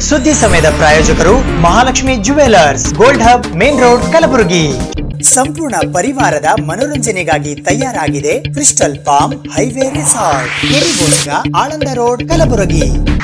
ಸುದ್ದಿ ಸಮಯದ ಪ್ರಾಯೋಜಕರು Mahalakshmi Jewellers Gold Hub main road Kalaburagi ಸಂಪೂರ್ಣ ಪರಿವಾರದ ಮನೋರಂಜನೆಗಾಗಿ ತಯಾರಾಗಿದೆ ಕ್ರಿಸ್ಟಲ್ ಪಾಮ್ ಹೈವೇ ರಿಸಾರ್ಟ್ ಕೆರಿಬೋಸ್ಗ ಆಳಂದ ರೋಡ್ ಕಲಬುರಗಿ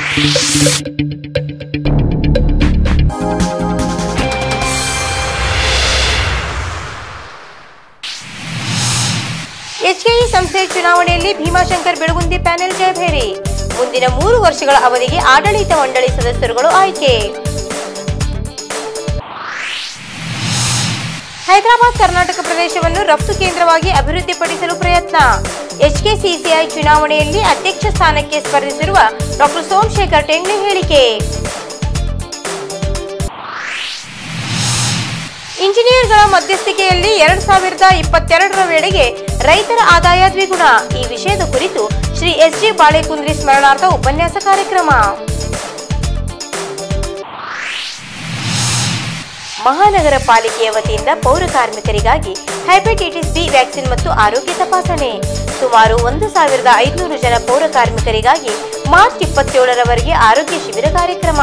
ಎಚ್ಕೆಇ ಸಂಸ್ಥೆ ಚುನಾವಣೆಯಲ್ಲಿ ಭೀಮಾಶಂಕರ್ ಬೆಳಗುಂದಿ ಪ್ಯಾನೆಲ್ ಜಯಭೇರಿ ಮುಂದಿನ ಮೂರು ವರ್ಷಗಳ ಅವಧಿಗೆ ಆಡಳಿತ ಮಂಡಳಿ ಸದಸ್ಯರುಗಳು ಆಯ್ಕೆ ಹೈದರಾಬಾದ್ ಕರ್ನಾಟಕ ಪ್ರದೇಶವನ್ನು ರಫ್ತು ಕೇಂದ್ರವಾಗಿ ಅಭಿವೃದ್ಧಿಪಡಿಸಲು ಪ್ರಯತ್ನ ಎಚ್ಕೆಸಿಸಿಐ ಚುನಾವಣೆಯಲ್ಲಿ ಅಧ್ಯಕ್ಷ ಸ್ಥಾನಕ್ಕೆ ಸ್ಪರ್ಧಿಸಿರುವ ಡಾಕ್ಟರ್ ಸೋಮಶೇಖರ್ ಟೆಂಗ್ಲೆ ಹೇಳಿಕೆ ಇಂಜಿನಿಯರ್ಗಳ ಮಧ್ಯಸ್ಥಿಕೆಯಲ್ಲಿ ಎರಡ್ ಸಾವಿರದ ಇಪ್ಪತ್ತೆರಡರ ವೇಳೆಗೆ ರೈತರ ಆದಾಯ ದ್ವಿಗುಣ ಈ ವಿಷಯದ ಕುರಿತು ಶ್ರೀ ಎಸ್ ಜಿ ಬಾಳೆಕುಂದ್ರಿ ಸ್ಮರಣಾರ್ಥ ಉಪನ್ಯಾಸ ಕಾರ್ಯಕ್ರಮ ಮಹಾನಗರ ಪಾಲಿಕೆಯ ವತಿಯಿಂದ ಪೌರ ಕಾರ್ಮಿಕರಿಗಾಗಿ ಹೈಪಟೈಟಿಸ್ ಬಿ ವ್ಯಾಕ್ಸಿನ್ ಮತ್ತು ಆರೋಗ್ಯ ತಪಾಸಣೆ ಸುಮಾರು ಒಂದು ಸಾವಿರದ ಐದುನೂರು ಜನ ಪೌರ ಕಾರ್ಮಿಕರಿಗಾಗಿ ಮಾರ್ಚ್ ಇಪ್ಪತ್ತೇಳರವರೆಗೆ ಆರೋಗ್ಯ ಶಿಬಿರ ಕಾರ್ಯಕ್ರಮ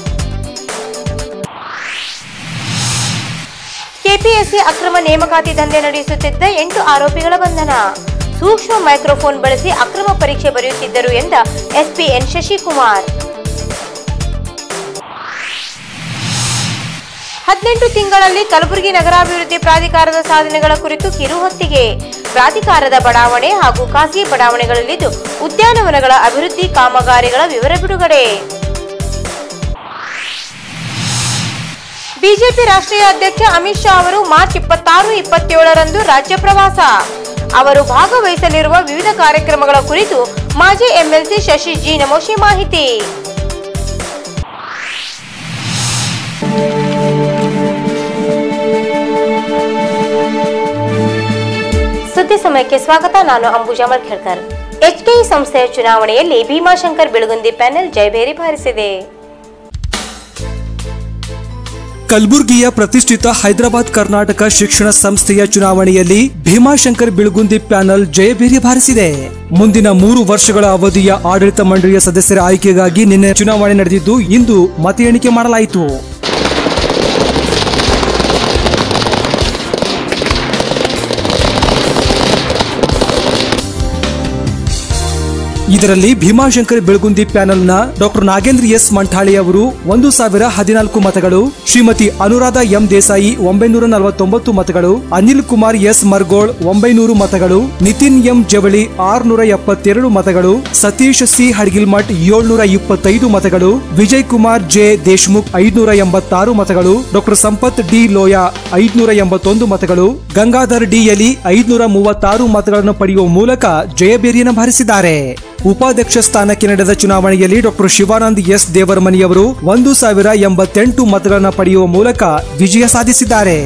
ಕೆಪಿಎಸ್ಸಿ ಅಕ್ರಮ ನೇಮಕಾತಿ ದಂಧೆ ನಡೆಸುತ್ತಿದ್ದ ಎಂಟು ಆರೋಪಿಗಳ ಬಂಧನ ಸೂಕ್ಷ್ಮ ಮೈಕ್ರೋಫೋನ್ ಬಳಸಿ ಅಕ್ರಮ ಪರೀಕ್ಷೆ ಬರೆಯುತ್ತಿದ್ದರು ಎಂದ ಎಸ್ಪಿ ಎನ್ ಶಶಿಕುಮಾರ್ ಹದಿನೆಂಟು ತಿಂಗಳಲ್ಲಿ ಕಲಬುರಗಿ ನಗರಾಭಿವೃದ್ಧಿ ಪ್ರಾಧಿಕಾರದ ಸಾಧನೆಗಳ ಕುರಿತು ಕಿರುಹೊತ್ತಿಗೆ ಪ್ರಾಧಿಕಾರದ ಬಡಾವಣೆ ಹಾಗೂ ಖಾಸಗಿ ಬಡಾವಣೆಗಳಲ್ಲಿದ್ದು ಉದ್ಯಾನವನಗಳ ಅಭಿವೃದ್ಧಿ ಕಾಮಗಾರಿಗಳ ವಿವರ ಬಿಡುಗಡೆ ಬಿಜೆಪಿ ರಾಷ್ಟ್ರೀಯ ಅಧ್ಯಕ್ಷ ಅಮಿತ್ ಶಾ ಅವರು ಮಾರ್ಚ್ ಇಪ್ಪತ್ತಾರು ಇಪ್ಪತ್ತೇಳರಂದು ರಾಜ್ಯ ಪ್ರವಾಸ ಅವರು ಭಾಗವಹಿಸಲಿರುವ ವಿವಿಧ ಕಾರ್ಯಕ್ರಮಗಳ ಕುರಿತು ಮಾಜಿ ಎಂಎಲ್ಸಿ ಶಶಿ ಜಿ ನಮೋಶಿ ಮಾಹಿತಿ ಸುದ್ದಿ ಸಮಯಕ್ಕೆ ಸ್ವಾಗತ ನಾನು ಅಂಬುಜಾ ಮಲ್ಖೇಡ್ಕರ್ ಎಚ್ಕೆಇ ಸಂಸ್ಥೆಯ ಚುನಾವಣೆಯಲ್ಲಿ ಭೀಮಾಶಂಕರ್ ಬೆಳಗುಂದಿ ಪ್ಯಾನೆಲ್ ಜಯಭೇರಿ ಬಾರಿಸಿದೆ ಕಲಬುರ್ಗಿಯ ಪ್ರತಿಷ್ಠಿತ ಹೈದರಾಬಾದ್ ಕರ್ನಾಟಕ ಶಿಕ್ಷಣ ಸಂಸ್ಥೆಯ ಚುನಾವಣೆಯಲ್ಲಿ ಭೀಮಾಶಂಕರ್ ಬಿಳುಗುಂದಿ ಪ್ಯಾನಲ್ ಜಯಭೇರಿ ಬಾರಿಸಿದೆ ಮುಂದಿನ ಮೂರು ವರ್ಷಗಳ ಅವಧಿಯ ಆಡಳಿತ ಮಂಡಳಿಯ ಸದಸ್ಯರ ಆಯ್ಕೆಗಾಗಿ ನಿನ್ನೆ ಚುನಾವಣೆ ನಡೆದಿದ್ದು ಇಂದು ಮತ ಎಣಿಕೆ ಮಾಡಲಾಯಿತು ಇದರಲ್ಲಿ ಭೀಮಾಶಂಕರ್ ಬೆಳಗುಂದಿ ಪ್ಯಾನಲ್ನ ಡಾಕ್ಟರ್ ನಾಗೇಂದ್ರ ಎಸ್ ಮಂಠಾಳಿ ಅವರು ಒಂದು ಸಾವಿರ ಹದಿನಾಲ್ಕು ಮತಗಳು ಶ್ರೀಮತಿ ಅನುರಾಧ ಎಂ ದೇಸಾಯಿ ಒಂಬೈನೂರ ನಲವತ್ತೊಂಬತ್ತು ಮತಗಳು ಅನಿಲ್ ಕುಮಾರ್ ಎಸ್ ಮರ್ಗೋಳ್ ಒಂಬೈನೂರು ಮತಗಳು ನಿತಿನ್ ಎಂ ಜವಳಿ ಆರ್ನೂರ ಎಪ್ಪತ್ತೆರಡು ಮತಗಳು ಸತೀಶ್ ಸಿ ಹಡ್ಗಿಲ್ಮಠ್ ಏಳ್ನೂರ ಇಪ್ಪತ್ತೈದು ಮತಗಳು ವಿಜಯ್ ಕುಮಾರ್ ಜೆ ದೇಶ್ಮುಖ್ ಐದ್ನೂರ ಎಂಬತ್ತಾರು ಮತಗಳು ಡಾಕ್ಟರ್ ಸಂಪತ್ ಡಿ ಲೋಯಾ ಐದ್ನೂರ ಎಂಬತ್ತೊಂದು ಮತಗಳು ಗಂಗಾಧರ್ ಡಿ ಯಲಿ ಐದ್ನೂರ ಮೂವತ್ತಾರು ಮತಗಳನ್ನು ಪಡೆಯುವ ಮೂಲಕ ಜಯಬೇರಿಯನ್ನು ಬಾರಿಸಿದ್ದಾರೆ ಉಪಾಧ್ಯಕ್ಷ ಸ್ಥಾನಕ್ಕೆ ನಡೆದ ಚುನಾವಣೆಯಲ್ಲಿ ಡಾಕ್ಟರ್ ಶಿವಾನಂದ್ ಎಸ್ ದೇವರಮನಿ ಅವರು ಒಂದು ಸಾವಿರ ಎಂಬತ್ತೆಂಟು ಮತಗಳನ್ನು ಪಡೆಯುವ ಮೂಲಕ ವಿಜಯ ಸಾಧಿಸಿದ್ದಾರೆ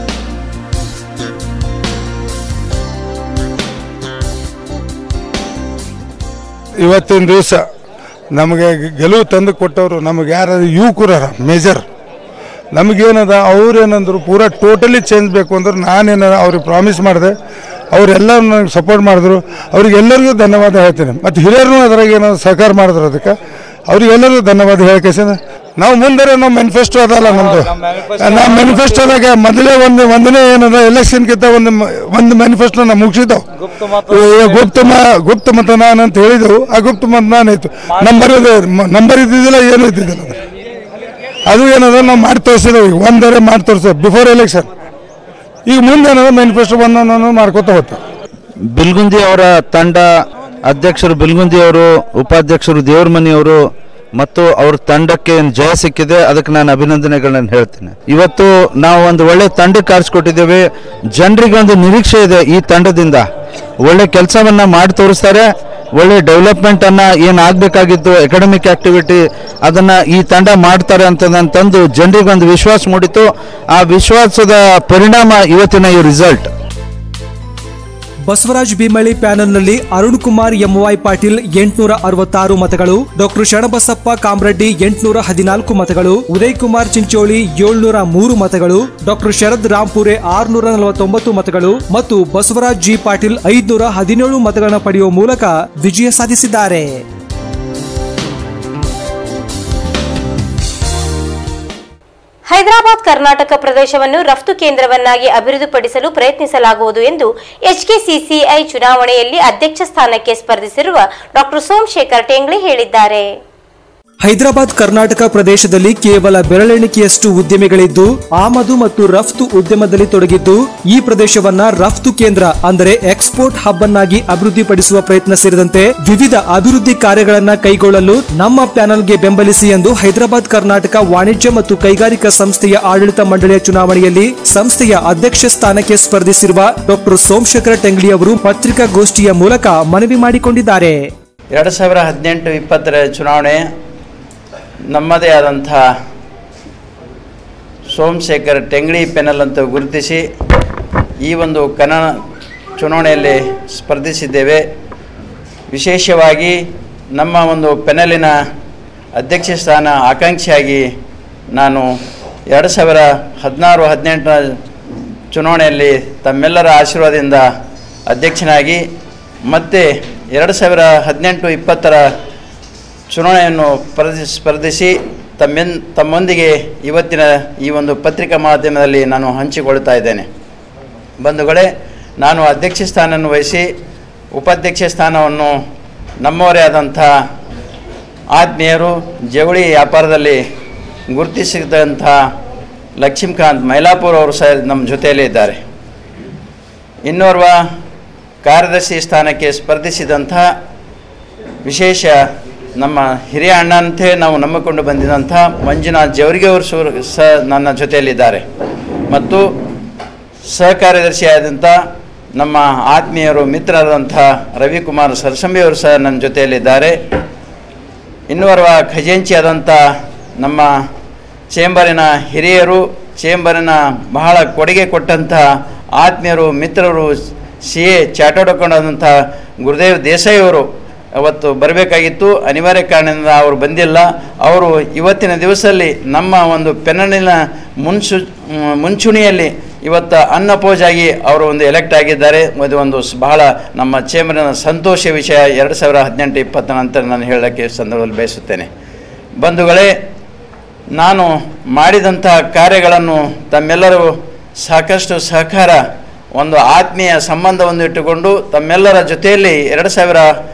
ಇವತ್ತಿನ ದಿವಸ ನಮಗೆ ಗೆಲುವು ತಂದು ಕೊಟ್ಟವರು ನಮಗೆ ಯಾರು ಯುವಕರ ಮೇಜರ್ ನಮಗೇನದ ಅವ್ರೇನಂದ್ರು ಪೂರಾ ಟೋಟಲಿ ಚೇಂಜ್ ಬೇಕು ಅಂದ್ರೆ ನಾನೇನ ಅವ್ರಿಗೆ ಪ್ರಾಮಿಸ್ ಮಾಡಿದೆ ಅವರೆಲ್ಲ ನನಗೆ ಸಪೋರ್ಟ್ ಮಾಡಿದ್ರು ಅವ್ರಿಗೆಲ್ಲರಿಗೂ ಧನ್ಯವಾದ ಹೇಳ್ತೀನಿ ಮತ್ತು ಹಿರಿಯರು ಅದ್ರಾಗ ಏನೋ ಸಹಕಾರ ಮಾಡಿದ್ರು ಅದಕ್ಕೆ ಅವ್ರಿಗೆಲ್ಲರಿಗೂ ಧನ್ಯವಾದ ಹೇಳ್ಕೇಸಿಂದ ನಾವು ಮುಂದೆ ನಾವು ಮ್ಯಾನಿಫೆಸ್ಟೋ ಅದಲ್ಲ ನಮ್ಮದು ನಾವು ಮ್ಯಾನಿಫೆಸ್ಟೋದಾಗ ಮೊದಲೇ ಒಂದು ಒಂದನೇ ಏನದ ಎಲೆಕ್ಷನ್ಗಿಂತ ಒಂದು ಮ- ಒಂದು ಮ್ಯಾನಿಫೆಸ್ಟೋ ನಾವು ಮುಗಿಸಿದ್ದೆವು ಗುಪ್ತ ಮ- ಗುಪ್ತ ಮತದಾನ ಅಂತ ಹೇಳಿದೆವು ಆ ಗುಪ್ತ ಮತದಾನ ಇತ್ತು ನಂಬರ್ ನಂಬರ್ ಇದ್ದಿದ್ದಿಲ್ಲ ಏನೂ ಇದ್ದಿದ್ದಿಲ್ಲ ಅದು. ಅದು ಏನದ ನಾವು ಮಾಡಿ ತೋರಿಸಿದೆವು ಈಗ ಒಂದರೆ ಮಾಡಿ ತೋರಿಸ್ತೇವೆ ಬಿಫೋರ್ ಎಲೆಕ್ಷನ್ ಈಗ ಮುಂದೆ ಏನದ ಮ್ಯಾನಿಫೆಸ್ಟೋ ಬಂದು ಮಾಡ್ಕೋತಾ ಹೋಗ್ತೇವೆ ಬಿಲ್ಗುಂದಿ ಅವರ ತಂಡ ಅಧ್ಯಕ್ಷರು ಬಿಲ್ಗುಂದಿ ಅವರು ಉಪಾಧ್ಯಕ್ಷರು ದೇವರಮನಿ ಅವರು ಮತ್ತು ಅವ್ರ ತಂಡಕ್ಕೆ ಏನ್ ಜಯ ಸಿಕ್ಕಿದೆ ಅದಕ್ಕೆ ನಾನು ಅಭಿನಂದನೆಗಳನ್ನ ಹೇಳ್ತೀನಿ ಇವತ್ತು ನಾವು ಒಂದು ಒಳ್ಳೆ ತಂಡಕ್ಕೆ ಆರಿಸ್ಕೊಟ್ಟಿದ್ದೇವೆ ಜನರಿಗೆ ಒಂದು ನಿರೀಕ್ಷೆ ಇದೆ ಈ ತಂಡದಿಂದ ಒಳ್ಳೆ ಕೆಲಸವನ್ನ ಮಾಡಿ ತೋರಿಸ್ತಾರೆ ಒಳ್ಳೆ ಡೆವಲಪ್ಮೆಂಟ್ ಅನ್ನ ಏನ್ ಆಗ್ಬೇಕಾಗಿತ್ತು ಅಕಾಡೆಮಿಕ್ ಆಕ್ಟಿವಿಟಿ ಅದನ್ನ ಈ ತಂಡ ಮಾಡ್ತಾರೆ ಅಂತಂದು ಜನರಿಗೆ ಒಂದು ವಿಶ್ವಾಸ ಮೂಡಿತು ಆ ವಿಶ್ವಾಸದ ಪರಿಣಾಮ ಇವತ್ತಿನ ಈ ರಿಸಲ್ಟ್ ಬಸವರಾಜ್ ಬಿಮಳಿ ಪ್ಯಾನಲ್ನಲ್ಲಿ ಅರುಣ್ ಕುಮಾರ್ ಎಂವೈ ಪಾಟೀಲ್ ಎಂಟುನೂರ ಅರವತ್ತಾರು ಮತಗಳು ಡಾಕ್ಟರ್ ಶರಣಬಸಪ್ಪ ಕಾಮರೆಡ್ಡಿ ಎಂಟುನೂರ ಹದಿನಾಲ್ಕು ಮತಗಳು ಉದಯ್ ಕುಮಾರ್ ಚಿಂಚೋಳಿ ಏಳ್ನೂರ ಮೂರು ಮತಗಳು ಡಾಕ್ಟರ್ ಶರದ್ ರಾಂಪುರೆ ಆರುನೂರ ನಲವತ್ತೊಂಬತ್ತು ಮತಗಳು ಮತ್ತು ಬಸವರಾಜ್ ಜಿ ಪಾಟೀಲ್ ಐದುನೂರ ಹದಿನೇಳು ಮತಗಳನ್ನು ಪಡೆಯುವ ಮೂಲಕ ವಿಜಯ ಸಾಧಿಸಿದ್ದಾರೆ ಹೈದರಾಬಾದ್ ಕರ್ನಾಟಕ ಪ್ರದೇಶವನ್ನು ರಫ್ತು ಕೇಂದ್ರವನ್ನಾಗಿ ಅಭಿವೃದ್ಧಿಪಡಿಸಲು ಪ್ರಯತ್ನಿಸಲಾಗುವುದು ಎಂದು ಎಚ್ಕೆಸಿಸಿಐ ಚುನಾವಣೆಯಲ್ಲಿ ಅಧ್ಯಕ್ಷ ಸ್ಥಾನಕ್ಕೆ ಸ್ಪರ್ಧಿಸಿರುವ ಡಾಕ್ಟರ್ ಸೋಮಶೇಖರ್ ಟೆಂಗ್ಳೆ ಹೇಳಿದ್ದಾರೆ ಹೈದರಾಬಾದ್ ಕರ್ನಾಟಕ ಪ್ರದೇಶದಲ್ಲಿ ಕೇವಲ ಬೆರಳೆಣಿಕೆಯಷ್ಟು ಉದ್ಯಮಿಗಳಿದ್ದು ಆಮದು ಮತ್ತು ರಫ್ತು ಉದ್ಯಮದಲ್ಲಿ ತೊಡಗಿದ್ದು ಈ ಪ್ರದೇಶವನ್ನ ರಫ್ತು ಕೇಂದ್ರ ಅಂದರೆ ಎಕ್ಸ್ಪೋರ್ಟ್ ಹಬ್ ಅನ್ನಾಗಿ ಅಭಿವೃದ್ಧಿಪಡಿಸುವ ಪ್ರಯತ್ನ ಸೇರಿದಂತೆ ವಿವಿಧ ಅಭಿವೃದ್ಧಿ ಕಾರ್ಯಗಳನ್ನ ಕೈಗೊಳ್ಳಲು ನಮ್ಮ ಪ್ಯಾನಲ್ಗೆ ಬೆಂಬಲಿಸಿ ಎಂದು ಹೈದರಾಬಾದ್ ಕರ್ನಾಟಕ ವಾಣಿಜ್ಯ ಮತ್ತು ಕೈಗಾರಿಕಾ ಸಂಸ್ಥೆಯ ಆಡಳಿತ ಮಂಡಳಿಯ ಚುನಾವಣೆಯಲ್ಲಿ ಸಂಸ್ಥೆಯ ಅಧ್ಯಕ್ಷ ಸ್ಥಾನಕ್ಕೆ ಸ್ಪರ್ಧಿಸಿರುವ ಡಾಕ್ಟರ್ ಸೋಮಶೇಖರ ಟೆಂಗ್ಲಿ ಅವರು ಪತ್ರಿಕಾಗೋಷ್ಠಿಯ ಮೂಲಕ ಮನವಿ ಮಾಡಿಕೊಂಡಿದ್ದಾರೆ ಎರಡು ಸಾವಿರ ಹದಿನೆಂಟು ಇಪ್ಪತ್ತರ ಚುನಾವಣೆ ನಮ್ಮದೇ ಆದಂಥ ಸೋಮಶೇಖರ್ ಟೆಂಗಳಿ ಪೆನಲ್ ಅಂತ ಗುರುತಿಸಿ ಈ ಒಂದು ಕನ ಚುನಾವಣೆಯಲ್ಲಿ ಸ್ಪರ್ಧಿಸಿದ್ದೇವೆ ವಿಶೇಷವಾಗಿ ನಮ್ಮ ಒಂದು ಪೆನಲಿನ ಅಧ್ಯಕ್ಷ ಸ್ಥಾನ ಆಕಾಂಕ್ಷಿಯಾಗಿ ನಾನು ಎರಡು ಸಾವಿರ ಹದಿನಾರು ಹದಿನೆಂಟರ ಚುನಾವಣೆಯಲ್ಲಿ ತಮ್ಮೆಲ್ಲರ ಆಶೀರ್ವಾದದಿಂದ ಅಧ್ಯಕ್ಷನಾಗಿ ಮತ್ತು ಎರಡು ಸಾವಿರ ಹದಿನೆಂಟು ಇಪ್ಪತ್ತರ ಚುನಾವಣೆಯನ್ನು ಸ್ಪರ್ಧಿ ಸ್ಪರ್ಧಿಸಿ ತಮ್ಮೆನ್ ತಮ್ಮೊಂದಿಗೆ ಇವತ್ತಿನ ಈ ಒಂದು ಪತ್ರಿಕಾ ಮಾಧ್ಯಮದಲ್ಲಿ ನಾನು ಹಂಚಿಕೊಳ್ತಾ ಇದ್ದೇನೆ ಬಂಧುಗಳೇ ನಾನು ಅಧ್ಯಕ್ಷ ಸ್ಥಾನವನ್ನು ವಹಿಸಿ ಉಪಾಧ್ಯಕ್ಷ ಸ್ಥಾನವನ್ನು ನಮ್ಮವರೇ ಆದಂಥ ಆತ್ಮೀಯರು ಜವಳಿ ವ್ಯಾಪಾರದಲ್ಲಿ ಗುರುತಿಸಿದಂಥ ಲಕ್ಷ್ಮೀಕಾಂತ್ ಮೈಲಾಪುರ್ ಅವರು ಸಹ ನಮ್ಮ ಜೊತೆಯಲ್ಲೇ ಇದ್ದಾರೆ ಇನ್ನೋರ್ವ ಕಾರ್ಯದರ್ಶಿ ಸ್ಥಾನಕ್ಕೆ ಸ್ಪರ್ಧಿಸಿದಂಥ ವಿಶೇಷ ನಮ್ಮ ಹಿರಿಯ ಅಣ್ಣ ಅಂತೇ ನಾವು ನಂಬಿಕೊಂಡು ಬಂದಿದಂಥ ಮಂಜುನಾಥ್ ಜವರಿಗೆ ಅವರು ಸೂರ್ ಸಹ ನನ್ನ ಜೊತೆಯಲ್ಲಿದ್ದಾರೆ ಮತ್ತು ಸಹಕಾರ್ಯದರ್ಶಿಯಾದಂಥ ನಮ್ಮ ಆತ್ಮೀಯರು ಮಿತ್ರರಾದಂಥ ರವಿಕುಮಾರ್ ಸರ್ಸಂಬಿ ಅವರು ಸಹ ನನ್ನ ಜೊತೆಯಲ್ಲಿದ್ದಾರೆ ಇನ್ನೋರ್ವ ಖಜಾಂಚಿಯಾದಂಥ ನಮ್ಮ ಚೇಂಬರಿನ ಹಿರಿಯರು ಚೇಂಬರಿನ ಬಹಳ ಕೊಡುಗೆ ಕೊಟ್ಟಂಥ ಆತ್ಮೀಯರು ಮಿತ್ರರು C A chartered account Gurudev Desai ಅವರು ಅವತ್ತು ಬರಬೇಕಾಗಿತ್ತು ಅನಿವಾರ್ಯ ಕಾರಣದಿಂದ ಅವರು ಬಂದಿಲ್ಲ ಅವರು ಇವತ್ತಿನ ದಿವಸದಲ್ಲಿ ನಮ್ಮ ಒಂದು ಪೆನ್ನಲಿನ ಮುನ್ಸು ಮ್, ಮುಂಚೂಣಿಯಲ್ಲಿ ಇವತ್ತು ಅನ್ಅಪೋಸ್ ಆಗಿ ಅವರು ಒಂದು ಎಲೆಕ್ಟ್ ಆಗಿದ್ದಾರೆ ಇದು ಒಂದು ಸ್- ಬಹಳ ನಮ್ಮ ಚೇಂಬರಿನ ಸಂತೋಷ ವಿಷಯ ಎರಡು ಸಾವಿರ ಹದಿನೆಂಟು ಇಪ್ಪತ್ತ ನಂತರ ನಾನು ಹೇಳೋಕ್ಕೆ ಈ ಸಂದರ್ಭದಲ್ಲಿ ಬಯಸುತ್ತೇನೆ ಬಂಧುಗಳೇ ನಾನು ಮಾಡಿದಂಥ ಕಾರ್ಯಗಳನ್ನು ತಮ್ಮೆಲ್ಲರೂ ಸಾಕಷ್ಟು ಸಹಕಾರ ಒಂದು ಆತ್ಮೀಯ ಸಂಬಂಧವನ್ನು ಇಟ್ಟುಕೊಂಡು ತಮ್ಮೆಲ್ಲರ ಜೊತೆಯಲ್ಲಿ ಎರಡು ಸಾವಿರ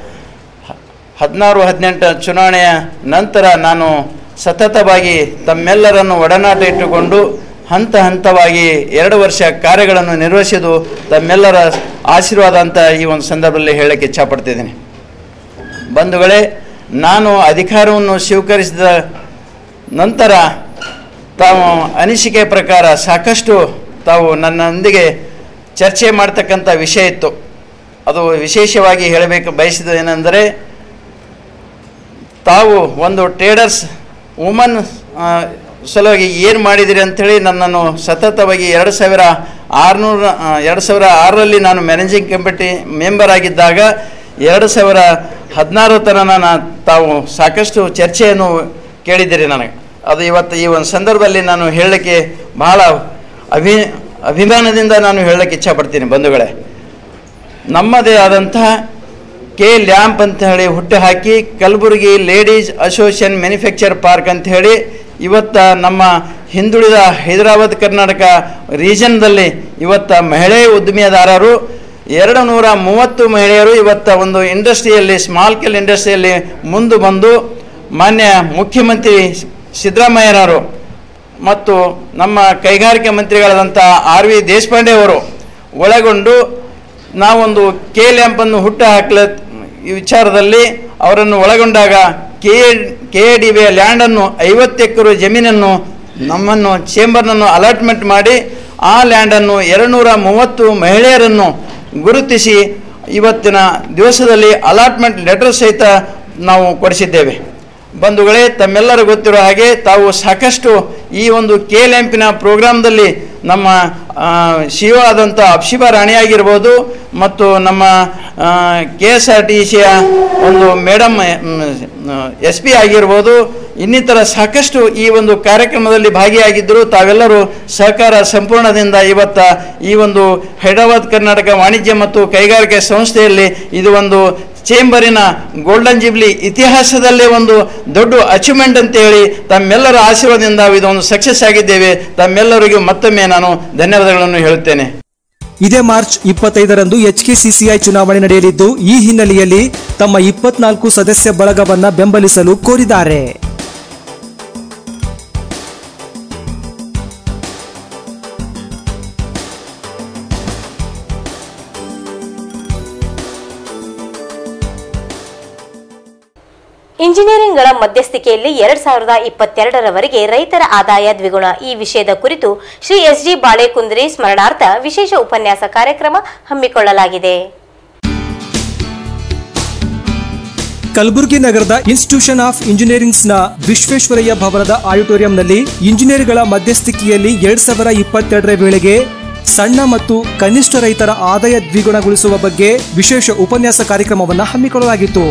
ಹದಿನಾರು ಹದಿನೆಂಟು ಚುನಾವಣೆಯ ನಂತರ ನಾನು ಸತತವಾಗಿ ತಮ್ಮೆಲ್ಲರನ್ನು ಒಡನಾಟ ಇಟ್ಟುಕೊಂಡು ಹಂತ ಹಂತವಾಗಿ ಎರಡು ವರ್ಷ ಕಾರ್ಯಗಳನ್ನು ನಿರ್ವಹಿಸಿದ್ದು ತಮ್ಮೆಲ್ಲರ ಆಶೀರ್ವಾದ ಅಂತ ಈ ಒಂದು ಸಂದರ್ಭದಲ್ಲಿ ಹೇಳಕ್ಕೆ ಇಚ್ಛಪಡ್ತಿದ್ದೀನಿ ಬಂಧುಗಳೇ ನಾನು ಅಧಿಕಾರವನ್ನು ಸ್ವೀಕರಿಸಿದ ನಂತರ ತಾವು ಅನಿಸಿಕೆ ಪ್ರಕಾರ ಸಾಕಷ್ಟು ತಾವು ನನ್ನೊಂದಿಗೆ ಚರ್ಚೆ ಮಾಡ್ತಕ್ಕಂಥ ವಿಷಯ ಇತ್ತು ಅದು ವಿಶೇಷವಾಗಿ ಹೇಳಬೇಕು ಬಯಸಿದ್ದೇನೆಂದರೆ ತಾವು ಒಂದು ಟ್ರೇಡರ್ಸ್ ವುಮನ್ ಸಲುವಾಗಿ ಏನು ಮಾಡಿದಿರಿ ಅಂಥೇಳಿ ನನ್ನನ್ನು ಸತತವಾಗಿ ಎರಡು ಸಾವಿರ ಆರುನೂರ ಎರಡು ಸಾವಿರ ಆರರಲ್ಲಿ ನಾನು ಮ್ಯಾನೇಜಿಂಗ್ ಕಮಿಟಿ ಮೆಂಬರ್ ಆಗಿದ್ದಾಗ ಎರಡು ಸಾವಿರ ಹದಿನಾರು ತನಕ ನಾನು ತಾವು ಸಾಕಷ್ಟು ಚರ್ಚೆಯನ್ನು ಕೇಳಿದ್ದೀರಿ ನನಗೆ ಅದು ಇವತ್ತು ಈ ಒಂದು ಸಂದರ್ಭದಲ್ಲಿ ನಾನು ಹೇಳಲಿಕ್ಕೆ ಬಹಳ ಅಭಿ ಅಭಿಮಾನದಿಂದ ನಾನು ಹೇಳಲಿಕ್ಕೆ ಇಚ್ಛಪಡ್ತೀನಿ ಬಂಧುಗಳೇ ನಮ್ಮದೇ ಆದಂತಹ ಕೆ ಲ್ಯಾಂಪ್ ಅಂತ ಹೇಳಿ ಹುಟ್ಟು ಹಾಕಿ Kalaburagi ladies association manufacture park ಅಂತ ಹೇಳಿ ಇವತ್ತ ನಮ್ಮ ಹಿಂದುಳಿದ ಹೈದರಾಬಾದ್ ಕರ್ನಾಟಕ ರೀಜನ್ದಲ್ಲಿ ಇವತ್ತ ಮಹಿಳೆ ಉದ್ಯಮಿದಾರರು ಎರಡು ನೂರ ಮೂವತ್ತು ಮಹಿಳೆಯರು ಇವತ್ತ ಒಂದು ಇಂಡಸ್ಟ್ರಿಯಲ್ಲಿ ಸ್ಮಾಲ್ ಕೆಲ್ ಇಂಡಸ್ಟ್ರಿಯಲ್ಲಿ ಮುಂದೆ ಬಂದು ಮಾನ್ಯ ಮುಖ್ಯಮಂತ್ರಿ ಸಿದ್ದರಾಮಯ್ಯನವರು ಮತ್ತು ನಮ್ಮ ಕೈಗಾರಿಕೆ ಮಂತ್ರಿಗಳಾದಂಥ ಆರ್ ವಿ ದೇಶಪಾಂಡೆ ಅವರು ಒಳಗೊಂಡು ನಾವೊಂದು ಕೆ ಲ್ಯಾಂಪನ್ನು ಹುಟ್ಟು ಹಾಕಲ ಈ ವಿಚಾರದಲ್ಲಿ ಅವರನ್ನು ಒಳಗೊಂಡಾಗ ಕೆ ಕೆ ಎ ಡಿ ಬಿಯ ಲ್ಯಾಂಡನ್ನು ಐವತ್ತು ಎಕರೆ ಜಮೀನನ್ನು ನಮ್ಮನ್ನು ಚೇಂಬರ್ನನ್ನು ಅಲಾಟ್ಮೆಂಟ್ ಮಾಡಿ ಆ ಲ್ಯಾಂಡನ್ನು ಎರಡುನೂರ ಮೂವತ್ತು ಮಹಿಳೆಯರನ್ನು ಗುರುತಿಸಿ ಇವತ್ತಿನ ದಿವಸದಲ್ಲಿ ಅಲಾಟ್ಮೆಂಟ್ ಲೆಟರ್ ಸಹಿತ ನಾವು ಕೊಡಿಸಿದ್ದೇವೆ ಬಂಧುಗಳೇ ತಮ್ಮೆಲ್ಲರೂ ಗೊತ್ತಿರೋ ಹಾಗೆ ತಾವು ಸಾಕಷ್ಟು ಈ ಒಂದು ಕೆ ಲ್ಯಾಂಪಿನ ಪ್ರೋಗ್ರಾಮ್ದಲ್ಲಿ ನಮ್ಮ ಸಿ ಒ ಆದಂಥ ಅಪ್ಶಿಬಾ ರಾಣಿಯಾಗಿರ್ಬೋದು ಮತ್ತು ನಮ್ಮ ಕೆ ಎಸ್ ಆರ್ ಟಿ ಸಿಯ ಒಂದು ಮೇಡಮ್ ಎಸ್ ಪಿ ಆಗಿರ್ಬೋದು ಇನ್ನಿತರ ಸಾಕಷ್ಟು ಈ ಒಂದು ಕಾರ್ಯಕ್ರಮದಲ್ಲಿ ಭಾಗಿಯಾಗಿದ್ದರು ತಾವೆಲ್ಲರೂ ಸಹಕಾರ ಸಂಪೂರ್ಣದಿಂದ ಇವತ್ತ ಈ ಒಂದು ಹೈದರಾಬಾದ್ ಕರ್ನಾಟಕ ವಾಣಿಜ್ಯ ಮತ್ತು ಕೈಗಾರಿಕೆ ಸಂಸ್ಥೆಯಲ್ಲಿ ಇದು ಒಂದು ಚೇಂಬರಿನ ಗೋಲ್ಡನ್ ಜಿಬ್ಲಿ ಇತಿಹಾಸದಲ್ಲೇ ಒಂದು ದೊಡ್ಡ ಅಚೀವ್ಮೆಂಟ್ ಅಂತ ಹೇಳಿ ತಮ್ಮೆಲ್ಲರ ಆಶೀರ್ವಾದದಿಂದ ಇದೊಂದು ಸಕ್ಸಸ್ ಆಗಿದ್ದೇವೆ ತಮ್ಮೆಲ್ಲರಿಗೂ ಮತ್ತೊಮ್ಮೆ ನಾನು ಧನ್ಯವಾದಗಳನ್ನು ಹೇಳುತ್ತೇನೆ ಇದೇ ಮಾರ್ಚ್ ಇಪ್ಪತ್ತೈದರಂದು ಎಚ್ಕೆಸಿಸಿಐ ಚುನಾವಣೆ ನಡೆಯಲಿದ್ದು ಈ ಹಿನ್ನೆಲೆಯಲ್ಲಿ ತಮ್ಮ ಇಪ್ಪತ್ನಾಲ್ಕು ಸದಸ್ಯ ಬಳಗವನ್ನ ಬೆಂಬಲಿಸಲು ಕೋರಿದ್ದಾರೆ ಇಂಜಿನಿಯರಿಂಗ್ಗಳ ಮಧ್ಯಸ್ಥಿಕೆಯಲ್ಲಿ ಎರಡ್ ಸಾವಿರದ ಇಪ್ಪತ್ತೆರಡರವರೆಗೆ ರೈತರ ಆದಾಯ ದ್ವಿಗುಣ ಈ ವಿಷಯದ ಕುರಿತು ಶ್ರೀ ಎಸ್ ಜಿ ಬಾಳೆಕುಂದ್ರಿ ಸ್ಮರಣಾರ್ಥ ವಿಶೇಷ ಉಪನ್ಯಾಸ ಕಾರ್ಯಕ್ರಮ ಹಮ್ಮಿಕೊಳ್ಳಲಾಗಿದೆ ಕಲಬುರಗಿ ನಗರದ ಇನ್ಸ್ಟಿಟ್ಯೂಷನ್ ಆಫ್ ಇಂಜಿನಿಯರಿಂಗ್ಸ್ನ ವಿಶ್ವೇಶ್ವರಯ್ಯ ಭವನದ ಆಡಿಟೋರಿಯಂನಲ್ಲಿ ಇಂಜಿನಿಯರ್ಗಳ ಮಧ್ಯಸ್ಥಿಕೆಯಲ್ಲಿ ಎರಡ್ ಸಾವಿರ ಇಪ್ಪತ್ತೆರಡರ ವೇಳೆಗೆ ಸಣ್ಣ ಮತ್ತು ಕನಿಷ್ಠ ರೈತರ ಆದಾಯ ದ್ವಿಗುಣಗೊಳಿಸುವ ಬಗ್ಗೆ ವಿಶೇಷ ಉಪನ್ಯಾಸ ಕಾರ್ಯಕ್ರಮವನ್ನು ಹಮ್ಮಿಕೊಳ್ಳಲಾಗಿತ್ತು